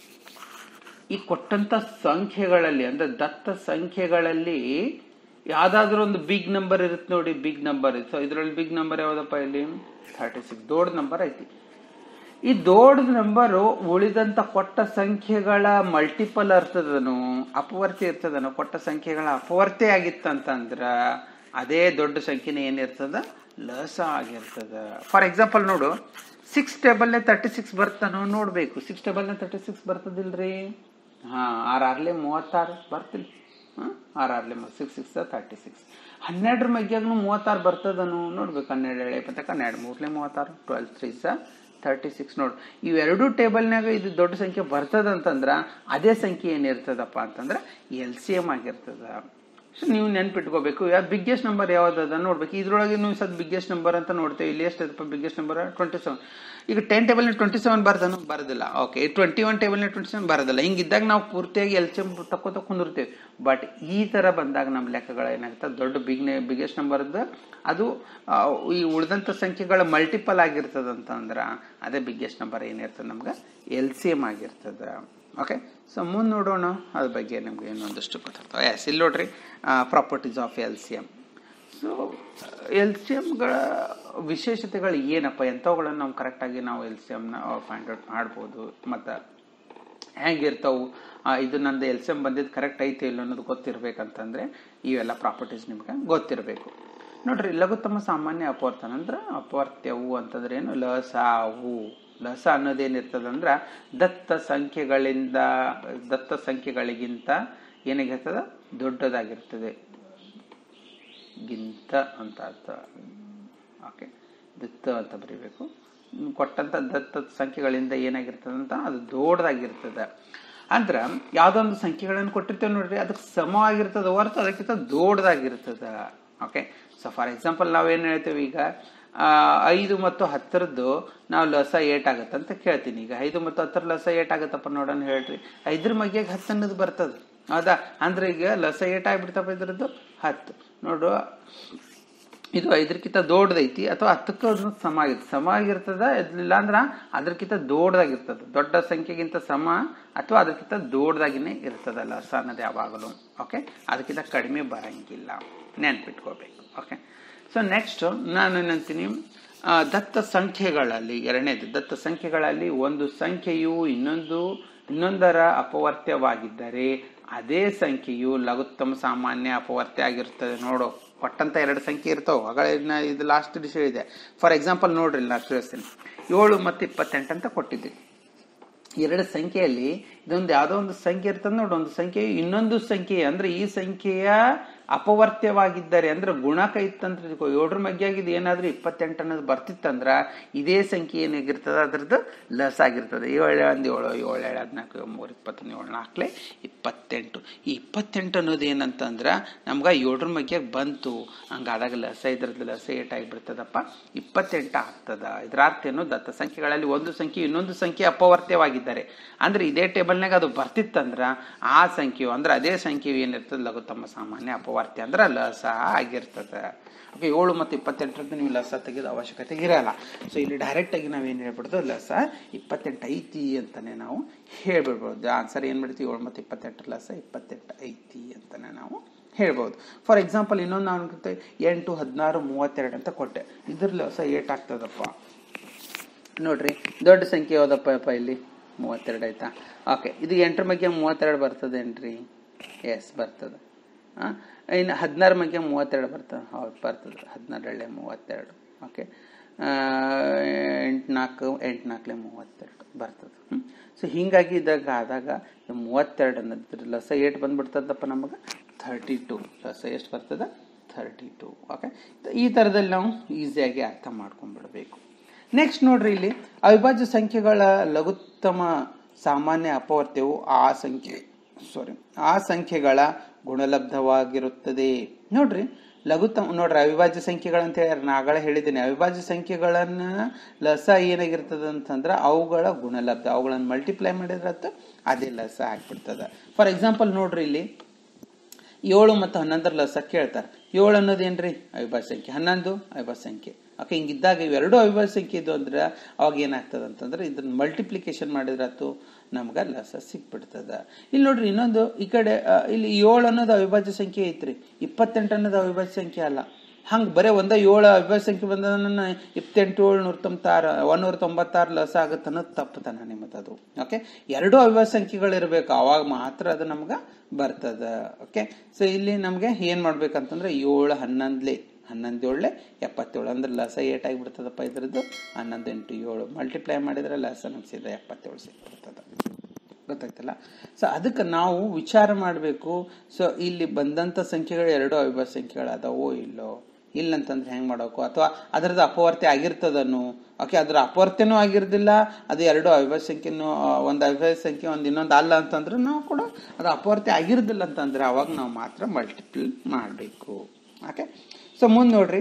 ಈ ಕೊಟ್ಟಂತ ಸಂಖ್ಯೆಗಳಲ್ಲಿ ಅಂದ್ರೆ ದತ್ತ ಸಂಖ್ಯೆಗಳಲ್ಲಿ ಯಾವ್ದಾದ್ರು ಒಂದು ಬಿಗ್ ನಂಬರ್ ಇರುತ್ತೆ ನೋಡಿ ಬಿಗ್ ನಂಬರ್ ಸೊ ಇದರಲ್ಲಿ ಬಿಗ್ ನಂಬರ್ ಯಾವ್ದಪ್ಪ ಇಲ್ಲಿ ಥರ್ಟಿ ಸಿಕ್ಸ್ ದೊಡ್ಡ ನಂಬರ್ ಐತಿ ಈ ದೊಡ್ಡ ನಂಬರು ಉಳಿದಂತ ಕೊಟ್ಟ ಸಂಖ್ಯೆಗಳ ಮಲ್ಟಿಪಲ್ ಇರ್ತದನು ಅಪವರ್ತಿ ಇರ್ತದನು ಕೊಟ್ಟ ಸಂಖ್ಯೆಗಳ ಅಪವರ್ತಿ ಆಗಿತ್ತಂತಂದ್ರ ಅದೇ ದೊಡ್ಡ ಸಂಖ್ಯೆನೇ ಏನಿರ್ತದ ಲಸ ಆಗಿರ್ತದ ಫಾರ್ ಎಕ್ಸಾಂಪಲ್ ನೋಡು ಸಿಕ್ಸ್ ಟೇಬಲ್ನೇ ತರ್ಟಿ ಸಿಕ್ಸ್ ಬರ್ತಾನೋ ನೋಡ್ಬೇಕು ಸಿಕ್ಸ್ ಟೇಬಲ್ನೇ ತರ್ಟಿ ಸಿಕ್ಸ್ ಬರ್ತದಿಲ್ರಿ ಹಾ ಆರ್ ಆರ್ಲೆ ಮೂವತ್ತಾರು ಬರ್ತಿಲ್ಲ ಹಾಂ ಆರ್ ಆರ್ಲೆ ಸಿಕ್ಸ್ ಸಿಕ್ಸ್ ತರ್ಟಿ ಸಿಕ್ಸ್ ಹನ್ನೆರಡರ ಮಗ್ಯಾಗೂ ಮೂವತ್ತಾರು ಬರ್ತದನು ನೋಡ್ಬೇಕು ಹನ್ನೆರಡು ಏಳು ಇಪ್ಪತ್ತಕ್ಕೆ ಹನ್ನೆರಡು ಮೂರ್ಲೆ ಮೂವತ್ತಾರು ಟ್ವೆಲ್ ತ್ರೀ ಸ ತರ್ಟಿ ಸಿಕ್ಸ್ ನೋಡು ಇವೆರಡು ಟೇಬಲ್ನಾಗ ಇದು ದೊಡ್ಡ ಸಂಖ್ಯೆ ಬರ್ತದಂತಂದ್ರ ಅದೇ ಸಂಖ್ಯೆ ಏನಿರ್ತದಪ್ಪ ಅಂತಂದ್ರೆ ಎಲ್ ಸಿ ಎಮ್ ಆಗಿರ್ತದ ಸೊ ನೀವು ನೆನ್ಪಿಟ್ಕೋಬೇಕು ಯಾವ ಬಿಗ್ಗೆಸ್ಟ್ ನಂಬರ್ ಯಾವ್ದದ ನೋಡ್ಬೇಕು ಇದ್ರೊಳಗೆ ನೀವು ಸದ್ ಬಿಗ್ಗೆಸ್ಟ್ ನಂಬರ್ ಅಂತ ನೋಡ್ತೇವೆ ಇಲ್ಲಿ ಎಷ್ಟದಪ್ಪ ಬಿಗ್ಗೆಸ್ಟ್ ನಂಬರ್ ಟ್ವೆಂಟಿ ಸೆವೆನ್ ಈಗ ಟೆನ್ ಟೇಬಲ್ನ ಟ್ವೆಂಟಿ ಸೆವೆನ್ ಬರ್ದನು ಬರೋದಿಲ್ಲ ಓಕೆ ಟ್ವೆಂಟಿ ಒನ್ ಟೇಬಲ್ನ ಟ್ವೆಂಟಿ ಸೆವೆನ್ ಬರೋದಿಲ್ಲ ಹಿಂಗಿದ್ದಾಗ ನಾವು ಪೂರ್ತಿಯಾಗಿ ಎಲ್ ಸಿ ಎಮ್ ತಕ್ಕೋತ ಕುಂದಿರ್ತೇವೆ ಬಟ್ ಈ ತರ ಬಂದಾಗ ನಮ್ಮ ಲೆಕ್ಕಗಳು ಏನಾಗುತ್ತೆ ದೊಡ್ಡ ಬಿಗ್ ಬಿಗ್ಗೆಸ್ಟ್ ನಂಬರ್ದ ಅದು ಈ ಉಳಿದಂಥ ಸಂಖ್ಯೆಗಳ ಮಲ್ಟಿಪಲ್ ಆಗಿರ್ತದಂತಂದ್ರ ಅದೇ ಬಿಗ್ಗೆಸ್ಟ್ ನಂಬರ್ ಏನಿರ್ತದೆ ನಮ್ಗೆ ಎಲ್ ಸಿ ಎಮ್ ಆಗಿರ್ತದ ಓಕೆ ಸೊ ಮುಂದೆ ನೋಡೋಣ ಅದ್ರ ಬಗ್ಗೆ ನಮ್ಗೆ ಇನ್ನೊಂದಷ್ಟು ಗೊತ್ತಾಗ್ತವೆ ಎಸ್ ಇಲ್ಲಿ ನೋಡ್ರಿ properties of L C M so L C ಎಮ್ಗಳ ವಿಶೇಷತೆಗಳು ಏನಪ್ಪ ಎಂಥವುಗಳನ್ನು ನಾವು ಕರೆಕ್ಟಾಗಿ ನಾವು ಎಲ್ ಸಿ ಎಮ್ನ ಫೈಂಡ್ ಔಟ್ ಮಾಡ್ಬೋದು ಮತ್ತು ಹೆಂಗಿರ್ತಾವು ಇದು ನಂದು ಎಲ್ ಸಿ ಎಮ್ ಬಂದಿದ್ದು ಕರೆಕ್ಟ್ ಐತೆ ಇಲ್ಲ ಅನ್ನೋದು ಗೊತ್ತಿರ್ಬೇಕಂತಂದ್ರೆ ಇವೆಲ್ಲ ಪ್ರಾಪರ್ಟೀಸ್ ನಿಮ್ಗೆ ಗೊತ್ತಿರಬೇಕು ನೋಡ್ರಿ ಲಘುತ್ತಮ ಸಾಮಾನ್ಯ ಅಪವರ್ತನ ಅಂದ್ರೆ ಅಪವರ್ತ್ಯವು ಅಂತಂದ್ರೆ ಏನು ಲಸಾವು ಲಸ ಅನ್ನೋದೇನಿರ್ತದಂದ್ರ ದತ್ತ ಸಂಖ್ಯೆಗಳಿಂದ ದತ್ತ ಸಂಖ್ಯೆಗಳಿಗಿಂತ ಏನಾಗಿರ್ತದ ದೊಡ್ಡದಾಗಿರ್ತದೆ ಗಿಂತ ಅಂತ ಅರ್ಥ ಓಕೆ ದತ್ತ ಅಂತ ಬರೀಬೇಕು ಕೊಟ್ಟಂತ ದತ್ತ ಸಂಖ್ಯೆಗಳಿಂದ ಏನಾಗಿರ್ತದಂತ ಅದು ದೊಡ್ಡದಾಗಿರ್ತದೆ ಅಂದ್ರ ಯಾವ್ದೊಂದು ಸಂಖ್ಯೆಗಳನ್ನು ಕೊಟ್ಟಿರ್ತೇವೆ ನೋಡ್ರಿ ಅದಕ್ಕೆ ಸಮವಾಗಿರ್ತದ ಹೊರತು ಅದಕ್ಕಿಂತ ದೊಡ್ಡದಾಗಿರ್ತದ ಓಕೆ ಸೊ ಫಾರ್ ಎಕ್ಸಾಂಪಲ್ ನಾವೇನು ಹೇಳ್ತೇವೆ ಈಗ ಐದು ಮತ್ತು ಹತ್ತರದ್ದು ನಾವು ಲಸ ಏಟ್ ಆಗತ್ತೆ ಅಂತ ಕೇಳ್ತೀನಿ ಈಗ ಐದು ಮತ್ತು ಹತ್ತರ ಲಸ ಏಟ್ ಆಗತ್ತಪ್ಪ ನೋಡೋಣ ಹೇಳ್ರಿ ಐದ್ರ ಮಗ್ಗೆಗೆ ಹತ್ತು ಅನ್ನೋದು ಬರ್ತದ ಹೌದಾ ಅಂದ್ರೆ ಈಗ ಲಸ ಏಟ್ ಆಗ್ಬಿಡ್ತಪ್ಪ ಇದ್ರದ್ದು ಹತ್ತು ನೋಡು ಇದು ಐದಕ್ಕಿಂತ ದೊಡ್ಡದೈತಿ ಅಥವಾ ಹತ್ತಕ್ಕೆ ಅದನ್ನ ಸಮ ಆಗಿರ್ತದೆ ಸಮ ಆಗಿರ್ತದ ಇಲ್ಲ ಅಂದ್ರ ಅದಕ್ಕಿಂತ ದೊಡ್ಡದಾಗಿರ್ತದ ದೊಡ್ಡ ಸಂಖ್ಯೆಗಿಂತ ಸಮ ಅಥವಾ ಅದಕ್ಕಿಂತ ದೊಡ್ಡದಾಗಿನೇ ಇರ್ತದ ಲಸ ಅನ್ನೋದು ಯಾವಾಗಲೂ ಓಕೆ ಅದಕ್ಕಿಂತ ಕಡಿಮೆ ಬರಂಗಿಲ್ಲ ನೆನ್ಪಿಟ್ಕೋಬೇಕು ಓಕೆ ಸೊ ನೆಕ್ಸ್ಟ್ ನಾನು ಏನಂತೀನಿ ದತ್ತ ಸಂಖ್ಯೆಗಳಲ್ಲಿ ಎರಡನೇದು ದತ್ತ ಸಂಖ್ಯೆಗಳಲ್ಲಿ ಒಂದು ಸಂಖ್ಯೆಯು ಇನ್ನೊಂದು ಇನ್ನೊಂದರ ಅಪವರ್ತ್ಯವಾಗಿದ್ದರೆ ಅದೇ ಸಂಖ್ಯೆಯು ಲಘುತ್ತಮ ಸಾಮಾನ್ಯ ಅಪವರ್ತ್ಯ ಆಗಿರ್ತದೆ ನೋಡು ಕೊಟ್ಟಂತ ಎರಡು ಸಂಖ್ಯೆ ಇರ್ತಾವೆ ಅಗಳಿನ ಇದು ಲಾಸ್ಟ್ ವಿಷಯ ಇದೆ ಫಾರ್ ಎಕ್ಸಾಂಪಲ್ ನೋಡ್ರಿ ನಾ ತಿಳಿಸ್ತೀನಿ ಏಳು ಮತ್ತು ಇಪ್ಪತ್ತೆಂಟು ಅಂತ ಕೊಟ್ಟಿದ್ದೆ ಎರಡು ಸಂಖ್ಯೆಯಲ್ಲಿ ಇದೊಂದು ಯಾವುದೋ ಒಂದು ಸಂಖ್ಯೆ ಇರ್ತದೆ ನೋಡಿ ಒಂದು ಸಂಖ್ಯೆ ಇನ್ನೊಂದು ಸಂಖ್ಯೆ ಅಂದ್ರೆ ಈ ಸಂಖ್ಯೆಯ ಅಪವರ್ತ್ಯವಾಗಿದ್ದರೆ ಅಂದ್ರೆ ಗುಣಕ ಇತ್ತಂದ್ರೆ ಇದ್ಕೋ, ಏಳರ ಮಗ್ಗೆ ಆಗಿದ್ದು ಏನಾದ್ರೂ ಇಪ್ಪತ್ತೆಂಟು ಅನ್ನೋದು ಬರ್ತಿತ್ತಂದ್ರ ಇದೇ ಸಂಖ್ಯೆ ಏನಾಗಿರ್ತದ ಅದ್ರದ್ದು ಲಸ್ ಆಗಿರ್ತದೆ ಏಳು ಒಂದು ಏಳು ಏಳು ಏಳು ಹದಿನಾಲ್ಕು ಮೂರು ಇಪ್ಪತ್ತೊಂದು ಏಳು ನಾಲ್ಕಲೆ ಇಪ್ಪತ್ತೆಂಟು ಈ ಇಪ್ಪತ್ತೆಂಟು ಅನ್ನೋದು ಏನಂತಂದ್ರ ನಮ್ಗೆ ಏಳರ ಮಗ್ಗೆ ಬಂತು ಹಂಗಾದಾಗ ಲಸ ಇದ್ರದ್ದು ಲಸ ಏಟಾಗಿಬಿಡ್ತದಪ್ಪ ಇಪ್ಪತ್ತೆಂಟು ಆಗ್ತದ ಇದ್ರ ಅರ್ಥ ಏನು ದತ್ತ ಸಂಖ್ಯೆಗಳಲ್ಲಿ ಒಂದು ಸಂಖ್ಯೆ ಇನ್ನೊಂದು ಸಂಖ್ಯೆ ಅಪವರ್ತ್ಯವಾಗಿದ್ದಾರೆ ಅಂದ್ರೆ ಇದೇ ಟೇಬಲ್ನಾಗ ಅದು ಬರ್ತಿತ್ತಂದ್ರ ಆ ಸಂಖ್ಯೆಯು ಅಂದ್ರೆ ಅದೇ ಸಂಖ್ಯೆಯು ಏನಿರ್ತದೆ ಲಘುತ್ತಮ ಸಾಮಾನ್ಯ ಅಪವರ್ತ್ಯ ಅಂದ್ರೆ ಲಸ ಆಗಿರ್ತದೆ ಓಕೆ ಏಳು ಮತ್ತು ಇಪ್ಪತ್ತೆಂಟರದ್ದು ನೀವು ಲಸ ತೆಗೆದು ಅವಶ್ಯಕತೆ ಇರಲ್ಲ ಸೊ ಇಲ್ಲಿ ಡೈರೆಕ್ಟ್ ಆಗಿ ನಾವೇನು ಹೇಳ್ಬಿಡ್ದು ಲಸ ಇಪ್ಪತ್ತೆಂಟು ಐತಿ ಅಂತಾನೆ ನಾವು ಹೇಳ್ಬಿಡ್ಬೋದು ಆನ್ಸರ್ ಏನು ಮಾಡ್ತೀವಿ ಏಳು ಮತ್ತು ಇಪ್ಪತ್ತೆಂಟರ ಲಸ ಇಪ್ಪತ್ತೆಂಟು ಐತಿ ಅಂತಾನೆ ನಾವು ಹೇಳ್ಬೋದು ಫಾರ್ ಎಕ್ಸಾಂಪಲ್ ಇನ್ನೊಂದು ನಾನು ಎಂಟು ಹದಿನಾರು ಮೂವತ್ತೆರಡು ಅಂತ ಕೊಟ್ಟೆ ಇದ್ರ ಲಸ ಏಟ್ ಆಗ್ತದಪ್ಪ ನೋಡ್ರಿ ದೊಡ್ಡ ಸಂಖ್ಯೆ ಯಾವುದಪ್ಪ ಅಪ್ಪ ಇಲ್ಲಿ ಮೂವತ್ತೆರಡು ಆಯ್ತಾ ಓಕೆ ಇದು ಎಂಟರ ಬಗ್ಗೆ ಮೂವತ್ತೆರಡು ಬರ್ತದೇನ್ರಿ ಎಸ್ ಬರ್ತದೆ ಹಾಂ ಇನ್ನು ಹದಿನಾರು ಬಗ್ಗೆ ಮೂವತ್ತೆರಡು ಬರ್ತದೆ ಹೌದು ಬರ್ತದೆ ಹದಿನಾರಳೆ ಮೂವತ್ತೆರಡು ಓಕೆ ಎಂಟು ನಾಲ್ಕು ಎಂಟು ನಾಲ್ಕಲೆ ಮೂವತ್ತೆರಡು ಬರ್ತದೆ ಸೊ ಹೀಗಾಗಿ ಇದಾಗ ಆದಾಗ ಮೂವತ್ತೆರಡು ಅನ್ನೋದ್ರ ಲಸ ಏಟ್ ಬಂದ್ಬಿಡ್ತದಪ್ಪ ನಮಗೆ ಥರ್ಟಿ ಟು ಲಸ ಎಷ್ಟು ಬರ್ತದೆ ಥರ್ಟಿ ಟು ಓಕೆ ಈ ಥರದಲ್ಲಿ ನಾವು ಈಸಿಯಾಗಿ ಅರ್ಥ ಮಾಡ್ಕೊಂಡ್ಬಿಡ್ಬೇಕು ನೆಕ್ಸ್ಟ್ ನೋಡ್ರಿ ಇಲ್ಲಿ ಅವಿಭಾಜ್ಯ ಸಂಖ್ಯೆಗಳ ಲಘುತ್ತಮ ಸಾಮಾನ್ಯ ಅಪವರ್ತ್ಯವು ಆ ಸಂಖ್ಯೆ ಸಾರಿ ಆ ಸಂಖ್ಯೆಗಳ ಗುಣಲಬ್ಧವಾಗಿರುತ್ತದೆ ನೋಡ್ರಿ ಲಘುತ್ತಮ ನೋಡ್ರಿ ಅವಿಭಾಜ್ಯ ಸಂಖ್ಯೆಗಳಂತ ಹೇಳಿ ನಾಗಳೇ ಹೇಳಿದ್ದೀನಿ ಅವಿಭಾಜ್ಯ ಸಂಖ್ಯೆಗಳನ್ನ ಲಸ ಏನಾಗಿರ್ತದ ಅಂತಂದ್ರೆ ಅವುಗಳ ಗುಣಲಬ್ಧ ಅವುಗಳನ್ನ ಮಲ್ಟಿಪ್ಲೈ ಮಾಡಿದ್ರತ್ತ ಅದೇ ಲಸ ಆಗ್ಬಿಡ್ತದ ಫಾರ್ ಎಕ್ಸಾಂಪಲ್ ನೋಡ್ರಿ ಇಲ್ಲಿ ಏಳು ಮತ್ತು ಹನ್ನೊಂದರ ಲಸ ಕೇಳ್ತಾರೆ ಏಳು ಅನ್ನೋದು ಏನ್ರಿ ಅವಿಭಾಜ್ಯ ಸಂಖ್ಯೆ ಹನ್ನೊಂದು ಅವಿಭಾಜ್ಯ ಸಂಖ್ಯೆ ಓಕೆ ಹಿಂಗಿದ್ದಾಗ ಇವೆರಡು ಅವಿಭಾಜ್ಯ ಸಂಖ್ಯೆ ಇದು ಅಂದ್ರೆ ಅವಾಗ ಏನಾಗ್ತದೆ ಅಂತಂದ್ರೆ ಇದನ್ನ ಮಲ್ಟಿಪ್ಲಿಕೇಶನ್ ಮಾಡಿದ್ರಾತು ನಮ್ಗೆ ಲಸ ಸಿಕ್ಬಿಡ್ತದ ಇಲ್ಲಿ ನೋಡ್ರಿ ಇನ್ನೊಂದು ಈ ಕಡೆ ಆ, ಇಲ್ಲಿ ಏಳು ಅನ್ನೋದು ಅವಿಭಾಜ್ಯ ಸಂಖ್ಯೆ ಐತ್ರಿ ಇಪ್ಪತ್ತೆಂಟು ಅನ್ನೋದು ಅವಿಭಾಜ್ಯ ಸಂಖ್ಯೆ ಅಲ್ಲ ಹಂಗೆ ಬರೀ ಒಂದ ಏಳು ಅವಿಭಾಜ್ಯ ಸಂಖ್ಯೆ ಬಂದ ಇಪ್ಪತ್ತೆಂಟು ಏಳು ನೂರ ತೊಂಬತ್ತಾರು ಒಂದೂರ ತೊಂಬತ್ತಾರು ಲಸ ಆಗುತ್ತೆ ಅನ್ನೋದು ತಪ್ಪುತಾನ ನಿಮ್ಮದು ಓಕೆ ಎರಡು ಅವಿಭಾಜ್ಯ ಸಂಖ್ಯೆಗಳು ಇರಬೇಕು ಅವಾಗ ಮಾತ್ರ ಅದು ನಮ್ಗೆ ಬರ್ತದ ಓಕೆ ಸೊ ಇಲ್ಲಿ ನಮಗೆ ಏನು ಮಾಡ್ಬೇಕಂತಂದ್ರೆ ಏಳು ಹನ್ನೊಂದ್ಲೆ ಹನ್ನೊಂದು ಏಳೆ ಎಪ್ಪತ್ತೇಳು ಅಂದ್ರೆ ಲಸ ಏಟ್ ಆಗಿಬಿಡ್ತದಪ್ಪ ಇದ್ರದ್ದು ಹನ್ನೊಂದು ಎಂಟು ಏಳು ಮಲ್ಟಿಪ್ಲೈ ಮಾಡಿದ್ರೆ ಲಸ ನಮ್ಗೆ ಸೀದಾ ಎಪ್ಪತ್ತೇಳು ಸಿಕ್ಬಿಡ್ತದ ಗೊತ್ತಾಯ್ತಲ್ಲ ಸೊ ಅದಕ್ಕೆ ನಾವು ವಿಚಾರ ಮಾಡಬೇಕು ಸೊ ಇಲ್ಲಿ ಬಂದಂಥ ಸಂಖ್ಯೆಗಳು ಎರಡು ಅವಿಭಾಜ್ಯ ಸಂಖ್ಯೆಗಳು ಅದಾವೋ ಇಲ್ಲೋ ಇಲ್ಲಂತಂದ್ರೆ ಹೆಂಗೆ ಮಾಡೋಕು ಅಥವಾ ಅದರದ್ದು ಅಪವರ್ತ್ಯ ಆಗಿರ್ತದನು ಓಕೆ ಅದ್ರ ಅಪವರ್ತ್ಯನೂ ಆಗಿರ್ದಿಲ್ಲ ಅದು ಎರಡು ಅವಿಭಾಜ್ಯ ಸಂಖ್ಯೆನೂ ಆ, ಒಂದು ಅವಿಭಾಜ್ಯ ಸಂಖ್ಯೆ ಒಂದು ಇನ್ನೊಂದು ಅಲ್ಲ ಅಂತಂದ್ರೆ ನಾವು ಕೂಡ ಅದು ಅಪವರ್ತ್ಯ ಆಗಿರ್ದಿಲ್ಲ ಅಂತಂದ್ರೆ ಅವಾಗ ನಾವು ಮಾತ್ರ ಮಲ್ಟಿಪ್ಲ್ ಮಾಡಬೇಕು ಓಕೆ ಸೊ ಮುಂದೆ ನೋಡ್ರಿ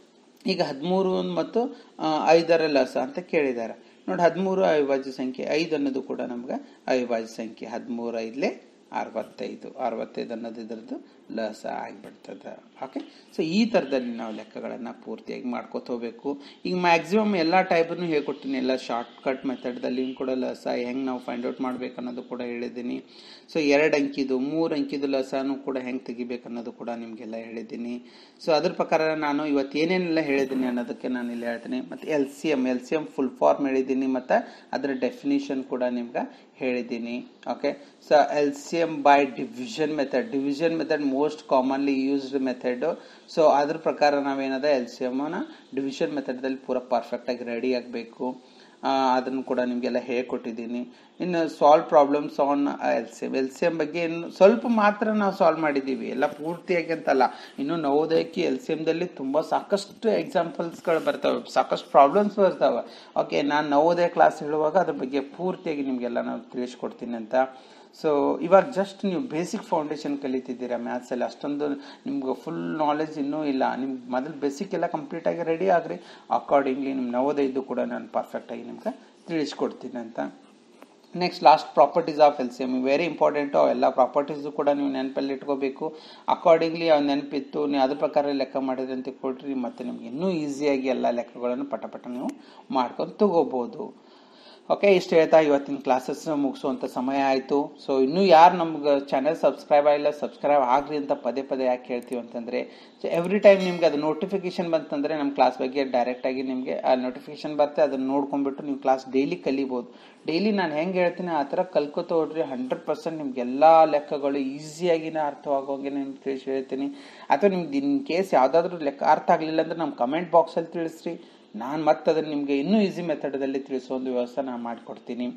ಈಗ ಹದಿಮೂರು ಮತ್ತು ಆ, ಐದರ ಲಸ ಅಂತ ಕೇಳಿದ್ದಾರೆ ನೋಡಿ ಹದಿಮೂರು ಅವಿಭಾಜ್ಯ ಸಂಖ್ಯೆ ಐದು ಅನ್ನೋದು ಕೂಡ ನಮ್ಗೆ ಅವಿಭಾಜ್ಯ ಸಂಖ್ಯೆ ಹದಿಮೂರು ಐದಲೇ ಅರವತ್ತೈದು ಅರವತ್ತೈದು ಅನ್ನೋದು ಇದರದ್ದು ಲಸ ಆಗಿಬಿಡ್ತದೆ ಓಕೆ ಸೊ ಈ ಥರದಲ್ಲಿ ನಾವು ಲೆಕ್ಕಗಳನ್ನು ಪೂರ್ತಿಯಾಗಿ ಮಾಡ್ಕೋತ ಹೋಗ್ಬೇಕು ಈಗ ಮ್ಯಾಕ್ಸಿಮಮ್ ಎಲ್ಲ ಟೈಪನ್ನು ಹೇಳ್ಕೊಟ್ಟಿನಿ ಎಲ್ಲ ಶಾರ್ಟ್ ಕಟ್ ಮೆಥಡ್ದಲ್ಲಿ ಕೂಡ ಲಸ ಹೆಂಗೆ ನಾವು ಫೈಂಡ್ ಔಟ್ ಮಾಡ್ಬೇಕು ಅನ್ನೋದು ಕೂಡ ಹೇಳಿದ್ದೀನಿ ಸೊ ಎರಡು ಅಂಕಿದು ಮೂರು ಅಂಕಿದು ಲಸನೂ ಕೂಡ ಹೆಂಗೆ ತೆಗಿಬೇಕು ಅನ್ನೋದು ಕೂಡ ನಿಮಗೆಲ್ಲ ಹೇಳಿದ್ದೀನಿ ಸೊ ಅದ್ರ ಪ್ರಕಾರ ನಾನು ಇವತ್ತು ಏನೇನೆಲ್ಲ ಹೇಳಿದ್ದೀನಿ ಅನ್ನೋದಕ್ಕೆ ನಾನು ಇಲ್ಲಿ ಹೇಳ್ತೀನಿ ಮತ್ತು L C M L C M full form ಹೇಳಿದ್ದೀನಿ ಮತ್ತು ಅದರ ಡೆಫಿನಿಷನ್ ಕೂಡ ನಿಮ್ಗೆ ಹೇಳಿದ್ದೀನಿ okay so L C M by division method division method most commonly used method so ಅದ್ರ ಪ್ರಕಾರ ನಾವೇನದ ಎಲ್ ಸಿ ಎಮ್ನ ಡಿವಿಷನ್ ಮೆಥಡ್ದಲ್ಲಿ ಪೂರ ಪರ್ಫೆಕ್ಟಾಗಿ ರೆಡಿ ಆಗಬೇಕು ಅದನ್ನು ಕೂಡ ನಿಮಗೆಲ್ಲ ಹೇಳ್ಕೊಟ್ಟಿದ್ದೀನಿ ಇನ್ನು solve problems on L C M L C M ಬಗ್ಗೆ ಇನ್ನು ಸ್ವಲ್ಪ ಮಾತ್ರ ನಾವು ಸಾಲ್ವ್ ಮಾಡಿದ್ದೀವಿ ಎಲ್ಲ ಪೂರ್ತಿಯಾಗಿ ಅಂತಲ್ಲ ಇನ್ನು ನವೋದಯಕ್ಕೆ ಎಲ್ ಸಿ ಎಮ್ದಲ್ಲಿ ತುಂಬ ಸಾಕಷ್ಟು ಎಕ್ಸಾಂಪಲ್ಸ್ಗಳು ಬರ್ತವೆ ಸಾಕಷ್ಟು ಪ್ರಾಬ್ಲಮ್ಸ್ ಬರ್ತವೆ ಓಕೆ ನಾನು ನವೋದಯ ಕ್ಲಾಸ್ ಹೇಳುವಾಗ ಅದ್ರ ಬಗ್ಗೆ ಪೂರ್ತಿಯಾಗಿ ನಿಮಗೆಲ್ಲ ನಾನು ತಿಳಿಸ್ಕೊಡ್ತೀನಿ ಅಂತ ಸೊ ಇವಾಗ ಜಸ್ಟ್ ನೀವು ಬೇಸಿಕ್ ಫೌಂಡೇಶನ್ ಕಲಿತಿದ್ದೀರಾ ಮ್ಯಾಥ್ಸಲ್ಲಿ ಅಷ್ಟೊಂದು ನಿಮ್ಗೆ ಫುಲ್ ನಾಲೆಜ್ ಇನ್ನೂ ಇಲ್ಲ ನಿಮ್ಗೆ ಮೊದಲು ಬೇಸಿಕ್ ಎಲ್ಲ ಕಂಪ್ಲೀಟಾಗಿ ರೆಡಿ ಆಗ್ರಿ ಅಕಾರ್ಡಿಂಗ್ಲಿ ನಿಮ್ಮ ನವೋದಯದ್ದು ಕೂಡ ನಾನು ಪರ್ಫೆಕ್ಟಾಗಿ ನಿಮ್ಗೆ ತಿಳಿಸ್ಕೊಡ್ತೀನಿ ಅಂತ next last properties of L C M very important ಅವೆಲ್ಲ ಪ್ರಾಪರ್ಟೀಸು ಕೂಡ ನೀವು ನೆನಪಲ್ಲಿ ಇಟ್ಕೋಬೇಕು ಅಕಾರ್ಡಿಂಗ್ಲಿ ಅವು ನೆನಪಿತ್ತು ನೀವು ಅದ್ರ ಪ್ರಕಾರ ಲೆಕ್ಕ ಮಾಡಿದ್ರೆ ಅಂತ ಕೊಟ್ರಿ ಮತ್ತು ನಿಮ್ಗೆ ಇನ್ನೂ ಈಸಿಯಾಗಿ ಎಲ್ಲ ಲೆಕ್ಕಗಳನ್ನು ಪಟ ಪಟ ನೀವು ಮಾಡ್ಕೊಂಡು ತಗೋಬೋದು ಓಕೆ ಇಷ್ಟು ಹೇಳ್ತಾ ಇವತ್ತಿನ ಕ್ಲಾಸಸ್ ಮುಗಿಸುವಂಥ ಸಮಯ ಆಯಿತು ಸೊ ಇನ್ನೂ ಯಾರು ನಮ್ಗೆ ಚಾನೆಲ್ ಸಬ್ಸ್ಕ್ರೈಬ್ ಆಗಿಲ್ಲ ಸಬ್ಸ್ಕ್ರೈಬ್ ಆಗ್ರಿ ಅಂತ ಪದೇ ಪದೇ ಯಾಕೆ ಹೇಳ್ತೀವಿ ಅಂತಂದರೆ ಸೊ ಎವ್ರಿ ಟೈಮ್ ನಿಮ್ಗೆ ಅದು ನೋಟಿಫಿಕೇಶನ್ ಬಂತಂದರೆ ನಮ್ಮ ಕ್ಲಾಸ್ ಬಗ್ಗೆ ಡೈರೆಕ್ಟಾಗಿ ನಿಮಗೆ ಆ ನೋಟಿಫಿಕೇಶನ್ ಬರುತ್ತೆ ಅದನ್ನು ನೋಡ್ಕೊಂಡ್ಬಿಟ್ಟು ನೀವು ಕ್ಲಾಸ್ ಡೈಲಿ ಕಲಿಬೋದು ಡೈಲಿ ನಾನು ಹೆಂಗೆ ಹೇಳ್ತೀನಿ ಆ ಥರ ಕಲ್ಕೋತ ಹೋಡ್ರಿ ಹಂಡ್ರೆಡ್ ಪರ್ಸೆಂಟ್ ನಿಮ್ಗೆ ಎಲ್ಲ ಲೆಕ್ಕಗಳು ಈಸಿಯಾಗಿನ ಅರ್ಥವಾಗೋಂಗೆ ನಿಮ್ಗೆ ತಿಳಿಸಿ ಹೇಳ್ತೀನಿ ಅಥವಾ ನಿಮ್ಗೆ ಇನ್ ಕೇಸ್ ಯಾವುದಾದ್ರೂ ಲೆಕ್ಕ ಅರ್ಥ ಆಗಲಿಲ್ಲ ಅಂದ್ರೆ ನಮ್ಮ ಕಮೆಂಟ್ ಬಾಕ್ಸಲ್ಲಿ ತಿಳಿಸ್ರಿ ನಾನು ಮತ್ತೆ ಅದನ್ನು ನಿಮಗೆ ಇನ್ನೂ ಈಸಿ ಮೆಥಡಲ್ಲಿ ತಿಳಿಸೋ ಒಂದು ವ್ಯವಸ್ಥೆ ನಾನು ಮಾಡಿಕೊಡ್ತೀನಿ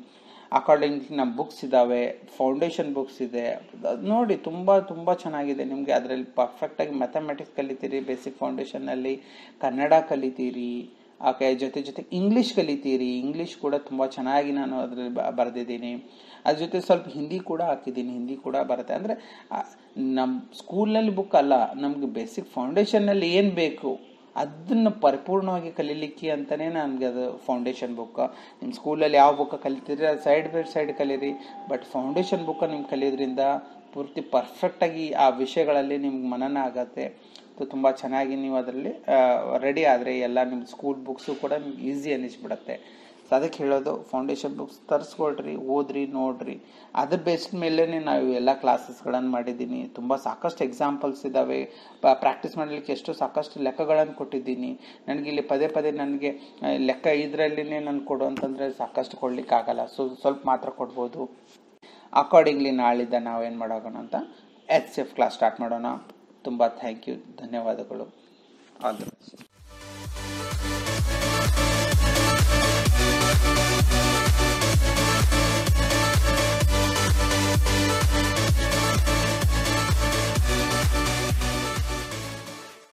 ಅಕಾರ್ಡಿಂಗ್ ನಮ್ಮ ಬುಕ್ಸ್ ಇದ್ದಾವೆ ಫೌಂಡೇಶನ್ ಬುಕ್ಸ್ ಇದೆ ಅದ್ ನೋಡಿ ತುಂಬ ತುಂಬ ಚೆನ್ನಾಗಿದೆ ನಿಮಗೆ ಅದರಲ್ಲಿ ಪರ್ಫೆಕ್ಟಾಗಿ ಮ್ಯಾಥಮೆಟಿಕ್ಸ್ ಕಲಿತೀರಿ ಬೇಸಿಕ್ ಫೌಂಡೇಶನ್ನಲ್ಲಿ ಕನ್ನಡ ಕಲಿತೀರಿ ಓಕೆ ಜೊತೆ ಜೊತೆ ಇಂಗ್ಲೀಷ್ ಕಲಿತೀರಿ ಇಂಗ್ಲೀಷ್ ಕೂಡ ತುಂಬ ಚೆನ್ನಾಗಿ ನಾನು ಅದರಲ್ಲಿ ಬರೆದಿದ್ದೀನಿ ಅದ್ರ ಜೊತೆ ಸ್ವಲ್ಪ ಹಿಂದಿ ಕೂಡ ಹಾಕಿದ್ದೀನಿ ಹಿಂದಿ ಕೂಡ ಬರುತ್ತೆ ಅಂದರೆ ನಮ್ಮ ಸ್ಕೂಲ್ನಲ್ಲಿ ಬುಕ್ ಅಲ್ಲ ನಮಗೆ ಬೇಸಿಕ್ ಫೌಂಡೇಶನ್ನಲ್ಲಿ ಏನು ಬೇಕು ಅದನ್ನು ಪರಿಪೂರ್ಣವಾಗಿ ಕಲೀಲಿಕ್ಕೆ ಅಂತಲೇ ನನಗೆ ಅದು ಫೌಂಡೇಶನ್ ಬುಕ್ ನಿಮ್ಮ ಸ್ಕೂಲಲ್ಲಿ ಯಾವ ಬುಕ್ ಕಲಿತೀರಿ ಅದು ಸೈಡ್ ಬೈ ಸೈಡ್ ಕಲೀರಿ ಬಟ್ ಫೌಂಡೇಶನ್ ಬುಕ್ ನಿಮ್ಗೆ ಕಲಿಯೋದ್ರಿಂದ ಪೂರ್ತಿ ಪರ್ಫೆಕ್ಟಾಗಿ ಆ ವಿಷಯಗಳಲ್ಲಿ ನಿಮ್ಗೆ ಮನನ ಆಗತ್ತೆ ತುಂಬ ಚೆನ್ನಾಗಿ ನೀವು ಅದರಲ್ಲಿ ರೆಡಿ ಆದರೆ ಎಲ್ಲ ನಿಮ್ಮ ಸ್ಕೂಲ್ ಬುಕ್ಸು ಕೂಡ ನಿಮ್ಗೆ ಈಸಿ ಅನ್ನಿಸ್ಬಿಡತ್ತೆ ಸೊ ಅದಕ್ಕೆ ಹೇಳೋದು ಫೌಂಡೇಶನ್ ಬುಕ್ಸ್ ತರಿಸ್ಕೊಳ್ರಿ ಓದ್ರಿ ನೋಡ್ರಿ ಅದ್ರ ಬೇಸ್ಡ್ ಮೇಲೇ ನಾವು ಎಲ್ಲ ಕ್ಲಾಸಸ್ಗಳನ್ನು ಮಾಡಿದ್ದೀನಿ ತುಂಬ ಸಾಕಷ್ಟು ಎಕ್ಸಾಂಪಲ್ಸ್ ಇದ್ದಾವೆ ಪ್ರಾಕ್ಟೀಸ್ ಮಾಡಲಿಕ್ಕೆ ಎಷ್ಟು ಸಾಕಷ್ಟು ಲೆಕ್ಕಗಳನ್ನು ಕೊಟ್ಟಿದ್ದೀನಿ ನನಗೆ ಇಲ್ಲಿ ಪದೇ ಪದೇ ನನಗೆ ಲೆಕ್ಕ ಇದರಲ್ಲಿನೇ ನಾನು ಕೊಡು ಅಂತಂದರೆ ಸಾಕಷ್ಟು ಕೊಡ್ಲಿಕ್ಕೆ ಆಗಲ್ಲ ಸೊ ಸ್ವಲ್ಪ ಮಾತ್ರ ಕೊಡ್ಬೋದು ಅಕಾರ್ಡಿಂಗ್ಲಿ ನಾಳಿದ್ದ ನಾವೇನು ಮಾಡೋಣ ಅಂತ ಎಚ್ ಎಫ್ ಕ್ಲಾಸ್ ಸ್ಟಾರ್ಟ್ ಮಾಡೋಣ ತುಂಬ ಥ್ಯಾಂಕ್ ಯು ಧನ್ಯವಾದಗಳು ಆಲ್ ದ ಬೆಸ್ಟ್